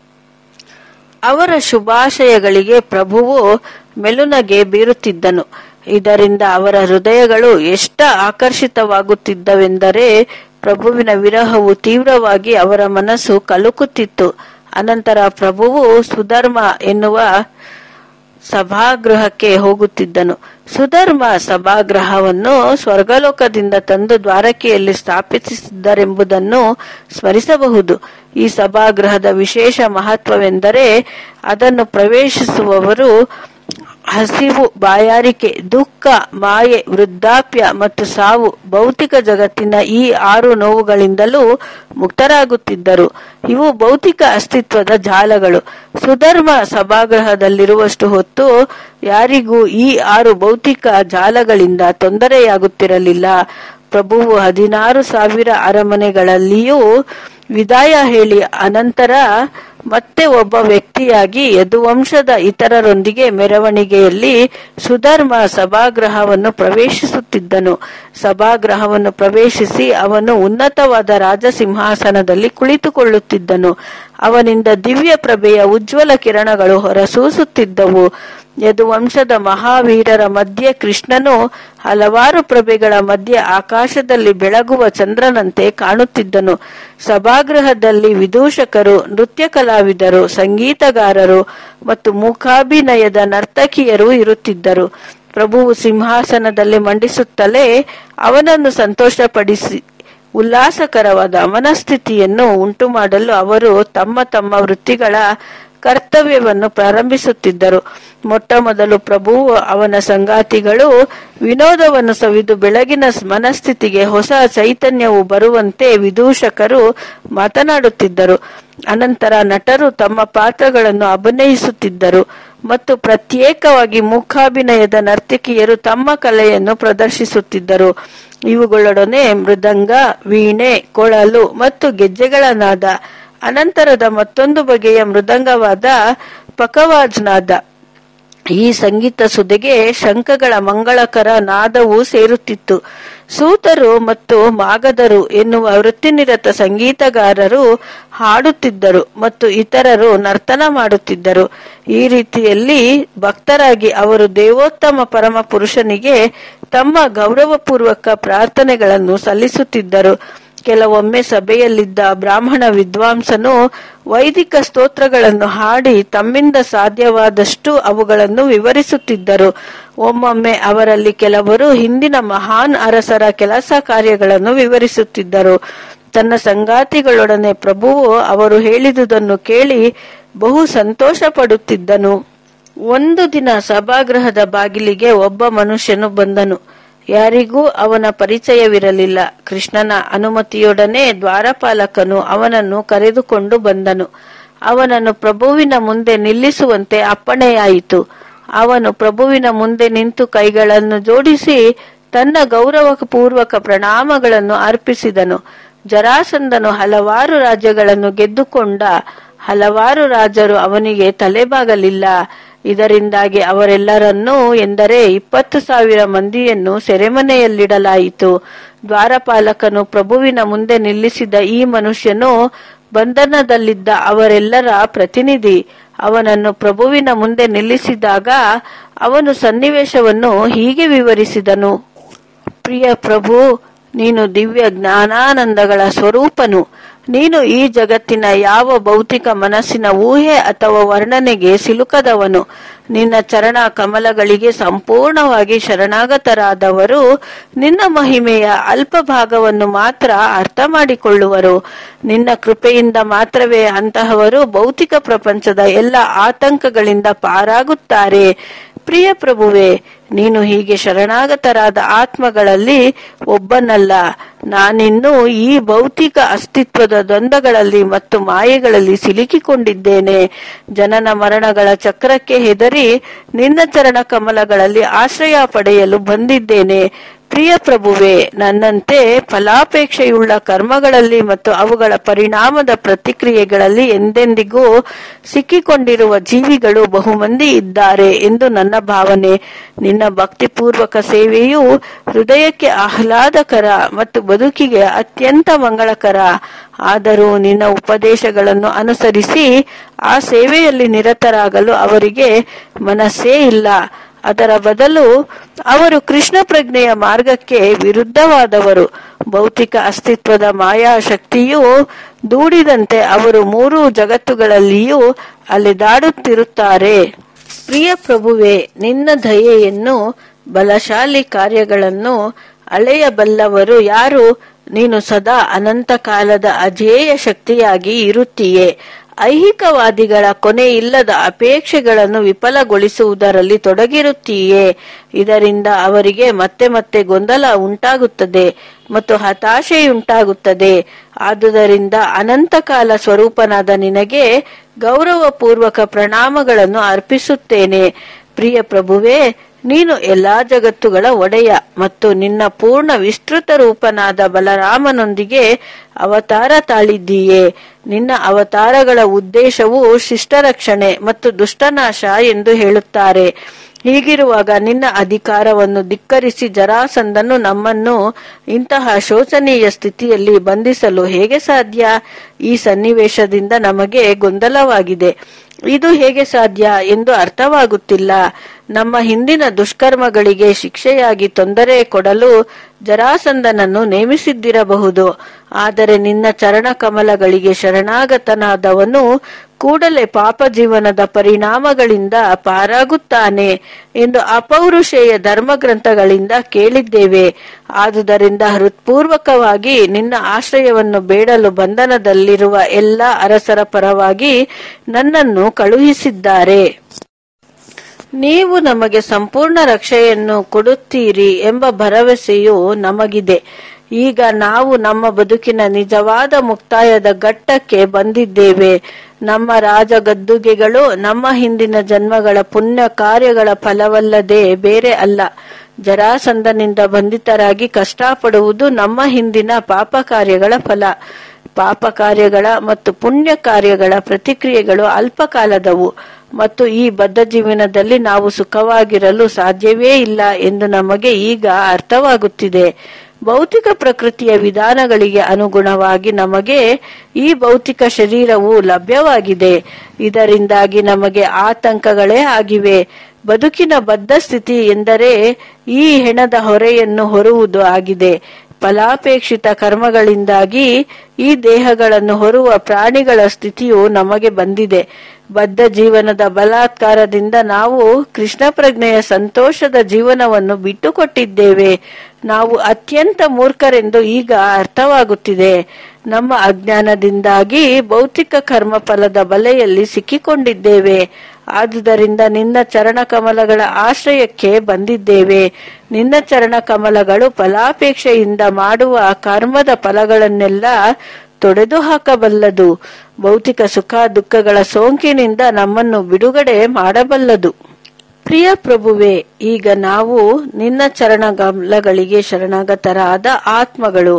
ಅವರ ಶುಭಾಶಯಗಳಿಗೆ ಪ್ರಭುವು ಮೆಲುನಗೆ ಬೀರುತ್ತಿದ್ದನು ಇದರಿಂದ ಅವರ ಹೃದಯಗಳು ಎಷ್ಟ ಆಕರ್ಷಿತವಾಗುತ್ತಿದ್ದವೆಂದರೆ ಪ್ರಭುವಿನ ವಿರಹವು ತೀವ್ರವಾಗಿ ಅವರ ಮನಸ್ಸು ಕಲುಕುತ್ತಿತ್ತು ಅನಂತರ ಪ್ರಭುವು ಸುಧರ್ಮ ಎನ್ನುವ ಸಭಾಗೃಹಕ್ಕೆ ಹೋಗುತ್ತಿದ್ದನು ಸುಧರ್ಮ ಸಭಾಗೃಹವನ್ನು ಸ್ವರ್ಗಲೋಕದಿಂದ ತಂದು ದ್ವಾರಕೆಯಲ್ಲಿ ಸ್ಥಾಪಿಸಿದ್ದರೆಂಬುದನ್ನು ಸ್ಮರಿಸಬಹುದು ಈ ಸಭಾಗೃಹದ ವಿಶೇಷ ಮಹತ್ವವೆಂದರೆ ಅದನ್ನು ಪ್ರವೇಶಿಸುವವರು ಹಸಿವು ಬಾಯಾರಿಕೆ ದುಃಖ ಮಾಯೆ ವೃದ್ಧಾಪ್ಯ ಮತ್ತು ಸಾವು ಭೌತಿಕ ಜಗತ್ತಿನ ಈ ಆರು ನೋವುಗಳಿಂದಲೂ ಮುಕ್ತರಾಗುತ್ತಿದ್ದರು ಇವು ಭೌತಿಕ ಅಸ್ತಿತ್ವದ ಜಾಲಗಳು ಸುಧರ್ಮ ಸಭಾಗೃಹದಲ್ಲಿರುವಷ್ಟು ಹೊತ್ತು ಯಾರಿಗೂ ಈ ಆರು ಭೌತಿಕ ಜಾಲಗಳಿಂದ ತೊಂದರೆಯಾಗುತ್ತಿರಲಿಲ್ಲ ಪ್ರಭುವು ಹದಿನಾರು ಸಾವಿರ ಅರಮನೆಗಳಲ್ಲಿಯೂ ವಿದಾಯ ಹೇಳಿ ಅನಂತರ ಮತ್ತೆ ಒಬ್ಬ ವ್ಯಕ್ತಿಯಾಗಿ ಯದುವಂಶದ ಇತರರೊಂದಿಗೆ ಮೆರವಣಿಗೆಯಲ್ಲಿ ಸುಧರ್ಮ ಸಭಾಗೃಹವನ್ನು ಪ್ರವೇಶಿಸುತ್ತಿದ್ದನು ಸಭಾಗೃಹವನ್ನು ಪ್ರವೇಶಿಸಿ ಅವನು ಉನ್ನತವಾದ ರಾಜಸಿಂಹಾಸನದಲ್ಲಿ ಕುಳಿತುಕೊಳ್ಳುತ್ತಿದ್ದನು ಅವನಿಂದ ದಿವ್ಯ ಪ್ರಭೆಯ ಉಜ್ವಲ ಕಿರಣಗಳು ಹೊರಸೂಸುತ್ತಿದ್ದವು ಯದುವಂಶದ ಮಹಾವೀರರ ಮಧ್ಯೆ ಕೃಷ್ಣನು ಹಲವಾರು ಪ್ರಭೆಗಳ ಮಧ್ಯೆ ಆಕಾಶದಲ್ಲಿ ಬೆಳಗುವ ಚಂದ್ರನಂತೆ ಕಾಣುತ್ತಿದ್ದನು ಸಭಾಗೃಹದಲ್ಲಿ ವಿದೂಷಕರು ನೃತ್ಯ ಕಲಾವಿದರು ಸಂಗೀತಗಾರರು ಮತ್ತು ಮೂಕಾಭಿನಯದ ನರ್ತಕಿಯರು ಇರುತ್ತಿದ್ದರು ಪ್ರಭುವು ಸಿಂಹಾಸನದಲ್ಲಿ ಮಂಡಿಸುತ್ತಲೇ ಅವನನ್ನು ಸಂತೋಷಪಡಿಸಿ ಉಲ್ಲಾಸಕರವಾದ ಮನಸ್ಥಿತಿಯನ್ನು ಉಂಟು ಮಾಡಲು ಅವರು ತಮ್ಮ ತಮ್ಮ ವೃತ್ತಿಗಳ ಕರ್ತವ್ಯವನ್ನು ಪ್ರಾರಂಭಿಸುತ್ತಿದ್ದರು ಮೊಟ್ಟ ಮೊದಲು ಪ್ರಭುವು ಅವನ ಸಂಗಾತಿಗಳು ವಿನೋದವನ್ನು ಸವಿದು ಬೆಳಗಿನ ಮನಸ್ಥಿತಿಗೆ ಹೊಸ ಚೈತನ್ಯವು ಬರುವಂತೆ ವಿದೂಷಕರು ಮಾತನಾಡುತ್ತಿದ್ದರು ಅನಂತರ ನಟರು ತಮ್ಮ ಪಾತ್ರಗಳನ್ನು ಅಭಿನಯಿಸುತ್ತಿದ್ದರು ಮತ್ತು ಪ್ರತ್ಯೇಕವಾಗಿ ಮುಖಾಭಿನಯದ ನರ್ತಕಿಯರು ತಮ್ಮ ಕಲೆಯನ್ನು ಪ್ರದರ್ಶಿಸುತ್ತಿದ್ದರು ಇವುಗಳೊಡನೆ ಮೃದಂಗ ವೀಣೆ ಕೊಳಲು ಮತ್ತು ಗೆಜ್ಜೆಗಳ ನಾದ ಅನಂತರದ ಮತ್ತೊಂದು ಬಗೆಯ ಮೃದಂಗವಾದ ಪಕವಾಜ್ನಾದ ಈ ಸಂಗೀತ ಸುದೆಗೆ ಶಂಖಗಳ ಮಂಗಳಕರ ನಾದವು ಸೇರುತ್ತಿತ್ತು ಸೂತರು ಮತ್ತು ಮಾಗದರು ಎನ್ನುವ ವೃತ್ತಿನಿರತ ಸಂಗೀತಗಾರರು ಹಾಡುತ್ತಿದ್ದರು ಮತ್ತು ಇತರರು ನರ್ತನ ಮಾಡುತ್ತಿದ್ದರು ಈ ರೀತಿಯಲ್ಲಿ ಭಕ್ತರಾಗಿ ಅವರು ದೇವೋತ್ತಮ ಪರಮ ಪುರುಷನಿಗೆ ತಮ್ಮ ಗೌರವಪೂರ್ವಕ ಪ್ರಾರ್ಥನೆಗಳನ್ನು ಸಲ್ಲಿಸುತ್ತಿದ್ದರು ಕೆಲವೊಮ್ಮೆ ಸಭೆಯಲ್ಲಿದ್ದ ಬ್ರಾಹ್ಮಣ ವಿದ್ವಾಂಸನು ವೈದಿಕ ಸ್ತೋತ್ರಗಳನ್ನು ಹಾಡಿ ತಮ್ಮಿಂದ ಸಾಧ್ಯವಾದಷ್ಟು ಅವುಗಳನ್ನು ವಿವರಿಸುತ್ತಿದ್ದರು ಒಮ್ಮೊಮ್ಮೆ ಅವರಲ್ಲಿ ಕೆಲವರು ಹಿಂದಿನ ಮಹಾನ್ ಅರಸರ ಕೆಲಸ ಕಾರ್ಯಗಳನ್ನು ವಿವರಿಸುತ್ತಿದ್ದರು ತನ್ನ ಸಂಗಾತಿಗಳೊಡನೆ ಪ್ರಭುವು ಅವರು ಹೇಳಿದುದನ್ನು ಕೇಳಿ ಬಹು ಸಂತೋಷ ಪಡುತ್ತಿದ್ದನು ಒಂದು ದಿನ ಸಭಾಗೃಹದ ಬಾಗಿಲಿಗೆ ಒಬ್ಬ ಮನುಷ್ಯನು ಬಂದನು ಯಾರಿಗೂ ಅವನ ಪರಿಚಯವಿರಲಿಲ್ಲ ಕೃಷ್ಣನ ಅನುಮತಿಯೊಡನೆ ದ್ವಾರಪಾಲಕನು ಅವನನ್ನು ಕರೆದುಕೊಂಡು ಬಂದನು ಅವನನ್ನು ಪ್ರಭುವಿನ ಮುಂದೆ ನಿಲ್ಲಿಸುವಂತೆ ಅಪ್ಪಣೆಯಾಯಿತು ಅವನು ಪ್ರಭುವಿನ ಮುಂದೆ ನಿಂತು ಕೈಗಳನ್ನು ಜೋಡಿಸಿ ತನ್ನ ಗೌರವಪೂರ್ವಕ ಪ್ರಣಾಮಗಳನ್ನು ಅರ್ಪಿಸಿದನು ಜರಾಸಂದನು ಹಲವಾರು ರಾಜ್ಯಗಳನ್ನು ಗೆದ್ದುಕೊಂಡ ಹಲವಾರು ರಾಜರು ಅವನಿಗೆ ತಲೆಬಾಗಲಿಲ್ಲ ಇದರಿಂದಾಗಿ ಅವರೆಲ್ಲರನ್ನೂ ಎಂದರೆ ಇಪ್ಪತ್ತು ಸಾವಿರ ಮಂದಿಯನ್ನು ಸೆರೆಮನೆಯಲ್ಲಿಡಲಾಯಿತು ದ್ವಾರಪಾಲಕನು ಪ್ರಭುವಿನ ಮುಂದೆ ನಿಲ್ಲಿಸಿದ ಈ ಮನುಷ್ಯನು ಬಂಧನದಲ್ಲಿದ್ದ ಅವರೆಲ್ಲರ ಪ್ರತಿನಿಧಿ ಅವನನ್ನು ಪ್ರಭುವಿನ ಮುಂದೆ ನಿಲ್ಲಿಸಿದಾಗ ಅವನು ಸನ್ನಿವೇಶವನ್ನು ಹೀಗೆ ವಿವರಿಸಿದನು ಪ್ರಿಯ ಪ್ರಭು ನೀನು ದಿವ್ಯ ಜ್ಞಾನಾನಂದಗಳ ಸ್ವರೂಪನು ನೀನು ಈ ಜಗತ್ತಿನ ಯಾವ ಭೌತಿಕ ಮನಸ್ಸಿನ ಊಹೆ ಅಥವಾ ವರ್ಣನೆಗೆ ಸಿಲುಕದವನು ನಿನ್ನ ಚರಣ ಕಮಲಗಳಿಗೆ ಸಂಪೂರ್ಣವಾಗಿ ಶರಣಾಗತರಾದವರು ನಿನ್ನ ಮಹಿಮೆಯ ಅಲ್ಪ ಭಾಗವನ್ನು ಮಾತ್ರ ಅರ್ಥ ಮಾಡಿಕೊಳ್ಳುವರು ನಿನ್ನ ಕೃಪೆಯಿಂದ ಮಾತ್ರವೇ ಅಂತಹವರು ಭೌತಿಕ ಪ್ರಪಂಚದ ಎಲ್ಲ ಆತಂಕಗಳಿಂದ ಪಾರಾಗುತ್ತಾರೆ ಪ್ರಿಯ ಪ್ರಭುವೆ ನೀನು ಹೀಗೆ ಶರಣಾಗತರಾದ ಆತ್ಮಗಳಲ್ಲಿ ಒಬ್ಬನಲ್ಲ ನಾನಿನ್ನೂ ಈ ಭೌತಿಕ ಅಸ್ತಿತ್ವದ ದ್ವಂದ್ವಗಳಲ್ಲಿ ಮತ್ತು ಮಾಯೆಗಳಲ್ಲಿ ಸಿಲುಕಿಕೊಂಡಿದ್ದೇನೆ ಜನನ ಮರಣಗಳ ಚಕ್ರಕ್ಕೆ ಹೆದರಿ ನಿನ್ನ ಚರಣ ಕಮಲಗಳಲ್ಲಿ ಆಶ್ರಯ ಪಡೆಯಲು ಬಂದಿದ್ದೇನೆ ಪ್ರಿಯ ಪ್ರಭುವೆ ನನ್ನಂತೆ ಫಲಾಪೇಕ್ಷೆಯುಳ್ಳ ಕರ್ಮಗಳಲ್ಲಿ ಮತ್ತು ಅವುಗಳ ಪರಿಣಾಮದ ಪ್ರತಿಕ್ರಿಯೆಗಳಲ್ಲಿ ಎಂದೆಂದಿಗೂ ಸಿಕ್ಕಿಕೊಂಡಿರುವ ಜೀವಿಗಳು ಬಹುಮಂದಿ ಇದ್ದಾರೆ ಎಂದು ನನ್ನ ಭಾವನೆ ನಿನ್ನ ಭಕ್ತಿಪೂರ್ವಕ ಸೇವೆಯು ಹೃದಯಕ್ಕೆ ಆಹ್ಲಾದಕರ ಮತ್ತು ಬದುಕಿಗೆ ಅತ್ಯಂತ ಮಂಗಳಕರ ಆದರೂ ನಿನ್ನ ಉಪದೇಶಗಳನ್ನು ಅನುಸರಿಸಿ ಆ ಸೇವೆಯಲ್ಲಿ ನಿರತರಾಗಲು ಅವರಿಗೆ ಮನಸ್ಸೇ ಇಲ್ಲ ಅದರ ಬದಲು ಅವರು ಕೃಷ್ಣ ಪ್ರಜ್ಞೆಯ ಮಾರ್ಗಕ್ಕೆ ವಿರುದ್ಧವಾದವರು ಭೌತಿಕ ಅಸ್ತಿತ್ವದ ಮಾಯಾ ಶಕ್ತಿಯು ದೂಡಿದಂತೆ ಅವರು ಮೂರು ಜಗತ್ತುಗಳಲ್ಲಿಯೂ ಅಲೆದಾಡುತ್ತಿರುತ್ತಾರೆ ಪ್ರಿಯ ಪ್ರಭುವೆ ನಿನ್ನ ದಯೆಯನ್ನು ಬಲಶಾಲಿ ಕಾರ್ಯಗಳನ್ನು ಅಳೆಯಬಲ್ಲವರು ಯಾರು ನೀನು ಸದಾ ಅನಂತ ಕಾಲದ ಅಜೇಯ ಶಕ್ತಿಯಾಗಿ ಇರುತ್ತೀಯೇ ಐಹಿಕವಾದಿಗಳ ಕೊನೆ ಇಲ್ಲದ ಅಪೇಕ್ಷೆಗಳನ್ನು ವಿಫಲಗೊಳಿಸುವುದರಲ್ಲಿ ತೊಡಗಿರುತ್ತೀಯೇ ಇದರಿಂದ ಅವರಿಗೆ ಮತ್ತೆ ಮತ್ತೆ ಗೊಂದಲ ಉಂಟಾಗುತ್ತದೆ ಮತ್ತು ಹತಾಶೆಯುಂಟಾಗುತ್ತದೆ ಆದುದರಿಂದ ಅನಂತಕಾಲ ಸ್ವರೂಪನಾದ ನಿನಗೆ ಗೌರವಪೂರ್ವಕ ಪ್ರಣಾಮಗಳನ್ನು ಅರ್ಪಿಸುತ್ತೇನೆ ಪ್ರಿಯ ಪ್ರಭುವೇ ನೀನು ಎಲ್ಲಾ ಜಗತ್ತುಗಳ ಒಡೆಯ ಮತ್ತು ನಿನ್ನ ಪೂರ್ಣ ವಿಸ್ತೃತ ರೂಪನಾದ ಬಲರಾಮನೊಂದಿಗೆ ಅವತಾರ ತಾಳಿದ್ದೀಯೇ ನಿನ್ನ ಅವತಾರಗಳ ಉದ್ದೇಶವು ಶಿಷ್ಟರಕ್ಷಣೆ ಮತ್ತು ದುಷ್ಟನಾಶ ಎಂದು ಹೇಳುತ್ತಾರೆ ಹೀಗಿರುವಾಗ ನಿನ್ನ ಅಧಿಕಾರವನ್ನು ಧಿಕ್ಕರಿಸಿ ಜರಾಸಂದನು ನಮ್ಮನ್ನು ಇಂತಹ ಶೋಚನೀಯ ಸ್ಥಿತಿಯಲ್ಲಿ ಬಂಧಿಸಲು ಹೇಗೆ ಸಾಧ್ಯ ಈ ಸನ್ನಿವೇಶದಿಂದ ನಮಗೆ ಗೊಂದಲವಾಗಿದೆ ಇದು ಹೇಗೆ ಸಾಧ್ಯ ಎಂದು ಅರ್ಥವಾಗುತ್ತಿಲ್ಲ ನಮ್ಮ ಹಿಂದಿನ ದುಷ್ಕರ್ಮಗಳಿಗೆ ಶಿಕ್ಷೆಯಾಗಿ ತೊಂದರೆ ಕೊಡಲು ಜರಾಸಂದನನ್ನು ನೇಮಿಸಿದ್ದಿರಬಹುದು ಆದರೆ ನಿನ್ನ ಚರಣ ಕಮಲಗಳಿಗೆ ಶರಣಾಗತನಾದವನು ಕೂಡಲೇ ಪಾಪ ಜೀವನದ ಪರಿಣಾಮಗಳಿಂದ ಪಾರಾಗುತ್ತಾನೆ ಎಂದು ಅಪೌರುಷೇಯ ಧರ್ಮಗ್ರಂಥಗಳಿಂದ ಕೇಳಿದ್ದೇವೆ ಆದುದರಿಂದ ಹೃತ್ಪೂರ್ವಕವಾಗಿ ನಿನ್ನ ಆಶ್ರಯವನ್ನು ಬೇಡಲು ಬಂಧನದಲ್ಲಿರುವ ಎಲ್ಲ ಅರಸರ ಪರವಾಗಿ ನನ್ನನ್ನು ಕಳುಹಿಸಿದ್ದಾರೆ ನೀವು ನಮಗೆ ಸಂಪೂರ್ಣ ರಕ್ಷೆಯನ್ನು ಕೊಡುತ್ತೀರಿ ಎಂಬ ಭರವಸೆಯು ನಮಗಿದೆ ಈಗ ನಾವು ನಮ್ಮ ಬದುಕಿನ ನಿಜವಾದ ಮುಕ್ತಾಯದ ಘಟ್ಟಕ್ಕೆ ಬಂದಿದ್ದೇವೆ ನಮ್ಮ ರಾಜಗದ್ದುಗೆಗಳು ನಮ್ಮ ಹಿಂದಿನ ಜನ್ಮಗಳ ಪುಣ್ಯ ಕಾರ್ಯಗಳ ಫಲವಲ್ಲದೆ ಬೇರೆ ಅಲ್ಲ ಜರಾಸಂಧನಿಂದ ಬಂಧಿತರಾಗಿ ಕಷ್ಟಪಡುವುದು ನಮ್ಮ ಹಿಂದಿನ ಪಾಪ ಕಾರ್ಯಗಳ ಫಲ ಪಾಪ ಕಾರ್ಯಗಳ ಮತ್ತು ಪುಣ್ಯ ಕಾರ್ಯಗಳ ಪ್ರತಿಕ್ರಿಯೆಗಳು ಅಲ್ಪಕಾಲದವು ಮತ್ತು ಈ ಬದ್ಧ ಜೀವನದಲ್ಲಿ ನಾವು ಸುಖವಾಗಿರಲು ಸಾಧ್ಯವೇ ಇಲ್ಲ ಎಂದು ನಮಗೆ ಈಗ ಅರ್ಥವಾಗುತ್ತಿದೆ ಭೌತಿಕ ಪ್ರಕೃತಿಯ ವಿಧಾನಗಳಿಗೆ ಅನುಗುಣವಾಗಿ ನಮಗೆ ಈ ಭೌತಿಕ ಶರೀರವು ಲಭ್ಯವಾಗಿದೆ ಇದರಿಂದಾಗಿ ನಮಗೆ ಆತಂಕಗಳೇ ಆಗಿವೆ ಬದುಕಿನ ಬದ್ಧ ಸ್ಥಿತಿ ಎಂದರೆ ಈ ಹೆಣದ ಹೊರೆಯನ್ನು ಹೊರುವುದು ಆಗಿದೆ ಫಲಾಪೇಕ್ಷಿತ ಕರ್ಮಗಳಿಂದಾಗಿ ಈ ದೇಹಗಳನ್ನು ಹೊರುವ ಪ್ರಾಣಿಗಳ ಸ್ಥಿತಿಯು ನಮಗೆ ಬಂದಿದೆ ಬದ್ಧ ಜೀವನದ ಬಲಾತ್ಕಾರದಿಂದ ನಾವು ಕೃಷ್ಣ ಪ್ರಜ್ಞೆಯ ಸಂತೋಷದ ಜೀವನವನ್ನು ಬಿಟ್ಟುಕೊಟ್ಟಿದ್ದೇವೆ ನಾವು ಅತ್ಯಂತ ಮೂರ್ಖರೆಂದು ಈಗ ಅರ್ಥವಾಗುತ್ತಿದೆ ನಮ್ಮ ಅಜ್ಞಾನದಿಂದಾಗಿ ಭೌತಿಕ ಕರ್ಮಫಲದ ಬಲೆಯಲ್ಲಿ ಸಿಕ್ಕಿಕೊಂಡಿದ್ದೇವೆ ಆದುದರಿಂದ ನಿನ್ನ ಚರಣ ಕಮಲಗಳ ಆಶ್ರಯಕ್ಕೆ ಬಂದಿದ್ದೇವೆ ನಿನ್ನ ಚರಣ ಕಮಲಗಳು ಫಲಾಪೇಕ್ಷೆಯಿಂದ ಮಾಡುವ ಕರ್ಮದ ಫಲಗಳನ್ನೆಲ್ಲ ತೊಡೆದು ಹಾಕಬಲ್ಲದು ಭೌತಿಕ ಸುಖ ದುಃಖಗಳ ಸೋಂಕಿನಿಂದ ನಮ್ಮನ್ನು ಬಿಡುಗಡೆ ಮಾಡಬಲ್ಲದು ಪ್ರಿಯ ಪ್ರಭುವೆ ಈಗ ನಾವು ನಿನ್ನ ಚರಣಗಮಲಗಳಿಗೆ ಶರಣಾಗತರಾದ ಆತ್ಮಗಳು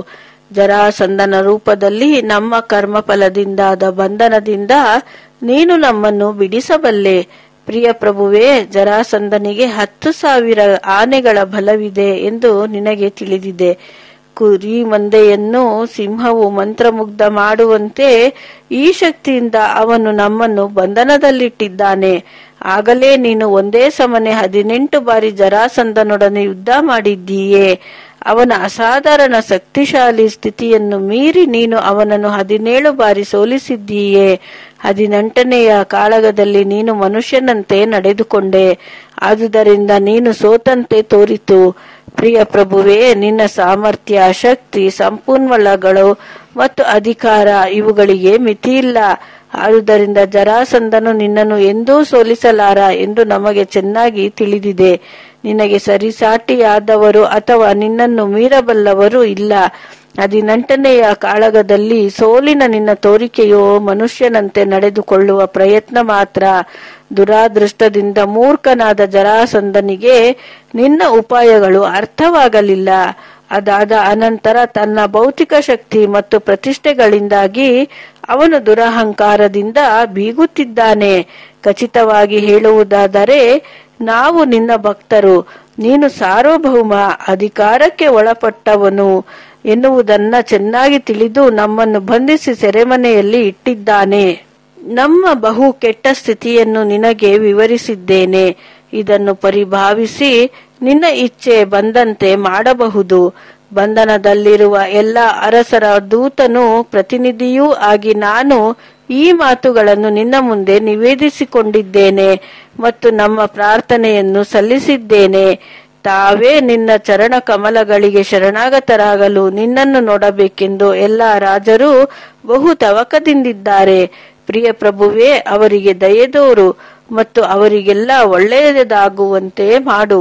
ಜರಾಸಂದನ ರೂಪದಲ್ಲಿ ನಮ್ಮ ಕರ್ಮಫಲದಿಂದಾದ ಬಂಧನದಿಂದ ನೀನು ನಮ್ಮನ್ನು ಬಿಡಿಸಬಲ್ಲೆ ಪ್ರಿಯ ಪ್ರಭುವೇ ಜರಾಸಂದನಿಗೆ ಹತ್ತು ಸಾವಿರ ಆನೆಗಳ ಬಲವಿದೆ ಎಂದು ನಿನಗೆ ತಿಳಿದಿದೆ ಕುರಿ ಮಂದೆಯನ್ನು ಸಿಂಹವು ಮಂತ್ರಮುಗ್ಧ ಮಾಡುವಂತೆ ಈ ಶಕ್ತಿಯಿಂದ ಅವನು ನಮ್ಮನ್ನು ಬಂಧನದಲ್ಲಿಟ್ಟಿದ್ದಾನೆ ಆಗಲೇ ನೀನು ಒಂದೇ ಸಮನೆ ಹದಿನೆಂಟು ಬಾರಿ ಜರಾಸಂದನೊಡನೆ ಯುದ್ಧ ಮಾಡಿದ್ದೀಯೇ ಅವನ ಅಸಾಧಾರಣ ಶಕ್ತಿಶಾಲಿ ಸ್ಥಿತಿಯನ್ನು ಮೀರಿ ನೀನು ಅವನನ್ನು ಹದಿನೇಳು ಬಾರಿ ಸೋಲಿಸಿದ್ದೀಯೇ ಹದಿನೆಂಟನೆಯ ಕಾಳಗದಲ್ಲಿ ನೀನು ಮನುಷ್ಯನಂತೆ ನಡೆದುಕೊಂಡೆ ಆದುದರಿಂದ ನೀನು ಸೋತಂತೆ ತೋರಿತು ಪ್ರಿಯ ಪ್ರಭುವೇ ನಿನ್ನ ಸಾಮರ್ಥ್ಯ ಶಕ್ತಿ ಸಂಪನ್ಮೂಲಗಳು ಮತ್ತು ಅಧಿಕಾರ ಇವುಗಳಿಗೆ ಮಿತಿಯಿಲ್ಲ ಆದುದರಿಂದ ಜರಾಸಂದನು ನಿನ್ನನ್ನು ಎಂದೂ ಸೋಲಿಸಲಾರ ಎಂದು ನಮಗೆ ಚೆನ್ನಾಗಿ ತಿಳಿದಿದೆ ನಿನಗೆ ಸರಿಸಾಟಿಯಾದವರು ಅಥವಾ ನಿನ್ನನ್ನು ಮೀರಬಲ್ಲವರು ಇಲ್ಲ ಹದಿನೆಂಟನೆಯ ಕಾಳಗದಲ್ಲಿ ಸೋಲಿನ ನಿನ್ನ ತೋರಿಕೆಯು ಮನುಷ್ಯನಂತೆ ನಡೆದುಕೊಳ್ಳುವ ಪ್ರಯತ್ನ ಮಾತ್ರ ದುರಾದೃಷ್ಟದಿಂದ ಮೂರ್ಖನಾದ ಜರಾಸಂದನಿಗೆ ನಿನ್ನ ಉಪಾಯಗಳು ಅರ್ಥವಾಗಲಿಲ್ಲ ಅದಾದ ಅನಂತರ ತನ್ನ ಭೌತಿಕ ಶಕ್ತಿ ಮತ್ತು ಪ್ರತಿಷ್ಠೆಗಳಿಂದಾಗಿ ಅವನು ದುರಹಂಕಾರದಿಂದ ಬೀಗುತ್ತಿದ್ದಾನೆ ಖಚಿತವಾಗಿ ಹೇಳುವುದಾದರೆ ನಾವು ನಿನ್ನ ಭಕ್ತರು ನೀನು ಸಾರ್ವಭೌಮ ಅಧಿಕಾರಕ್ಕೆ ಒಳಪಟ್ಟವನು ಎನ್ನುವುದನ್ನ ಚೆನ್ನಾಗಿ ತಿಳಿದು ನಮ್ಮನ್ನು ಬಂಧಿಸಿ ಸೆರೆಮನೆಯಲ್ಲಿ ಇಟ್ಟಿದ್ದಾನೆ ನಮ್ಮ ಬಹು ಕೆಟ್ಟ ಸ್ಥಿತಿಯನ್ನು ನಿನಗೆ ವಿವರಿಸಿದ್ದೇನೆ ಇದನ್ನು ಪರಿಭಾವಿಸಿ ನಿನ್ನ ಇಚ್ಛೆ ಬಂದಂತೆ ಮಾಡಬಹುದು ಬಂಧನದಲ್ಲಿರುವ ಎಲ್ಲ ಅರಸರ ದೂತನು ಪ್ರತಿನಿಧಿಯೂ ಆಗಿ ನಾನು ಈ ಮಾತುಗಳನ್ನು ನಿನ್ನ ಮುಂದೆ ನಿವೇದಿಸಿಕೊಂಡಿದ್ದೇನೆ ಮತ್ತು ನಮ್ಮ ಪ್ರಾರ್ಥನೆಯನ್ನು ಸಲ್ಲಿಸಿದ್ದೇನೆ ತಾವೇ ನಿನ್ನ ಚರಣ ಕಮಲಗಳಿಗೆ ಶರಣಾಗತರಾಗಲು ನಿನ್ನನ್ನು ನೋಡಬೇಕೆಂದು ಎಲ್ಲ ರಾಜರು ಬಹು ತವಕದಿಂದಿದ್ದಾರೆ ಪ್ರಿಯ ಪ್ರಭುವೇ ಅವರಿಗೆ ದಯೆದೋರು ಮತ್ತು ಅವರಿಗೆಲ್ಲ ಒಳ್ಳೆಯದಾಗುವಂತೆ ಮಾಡು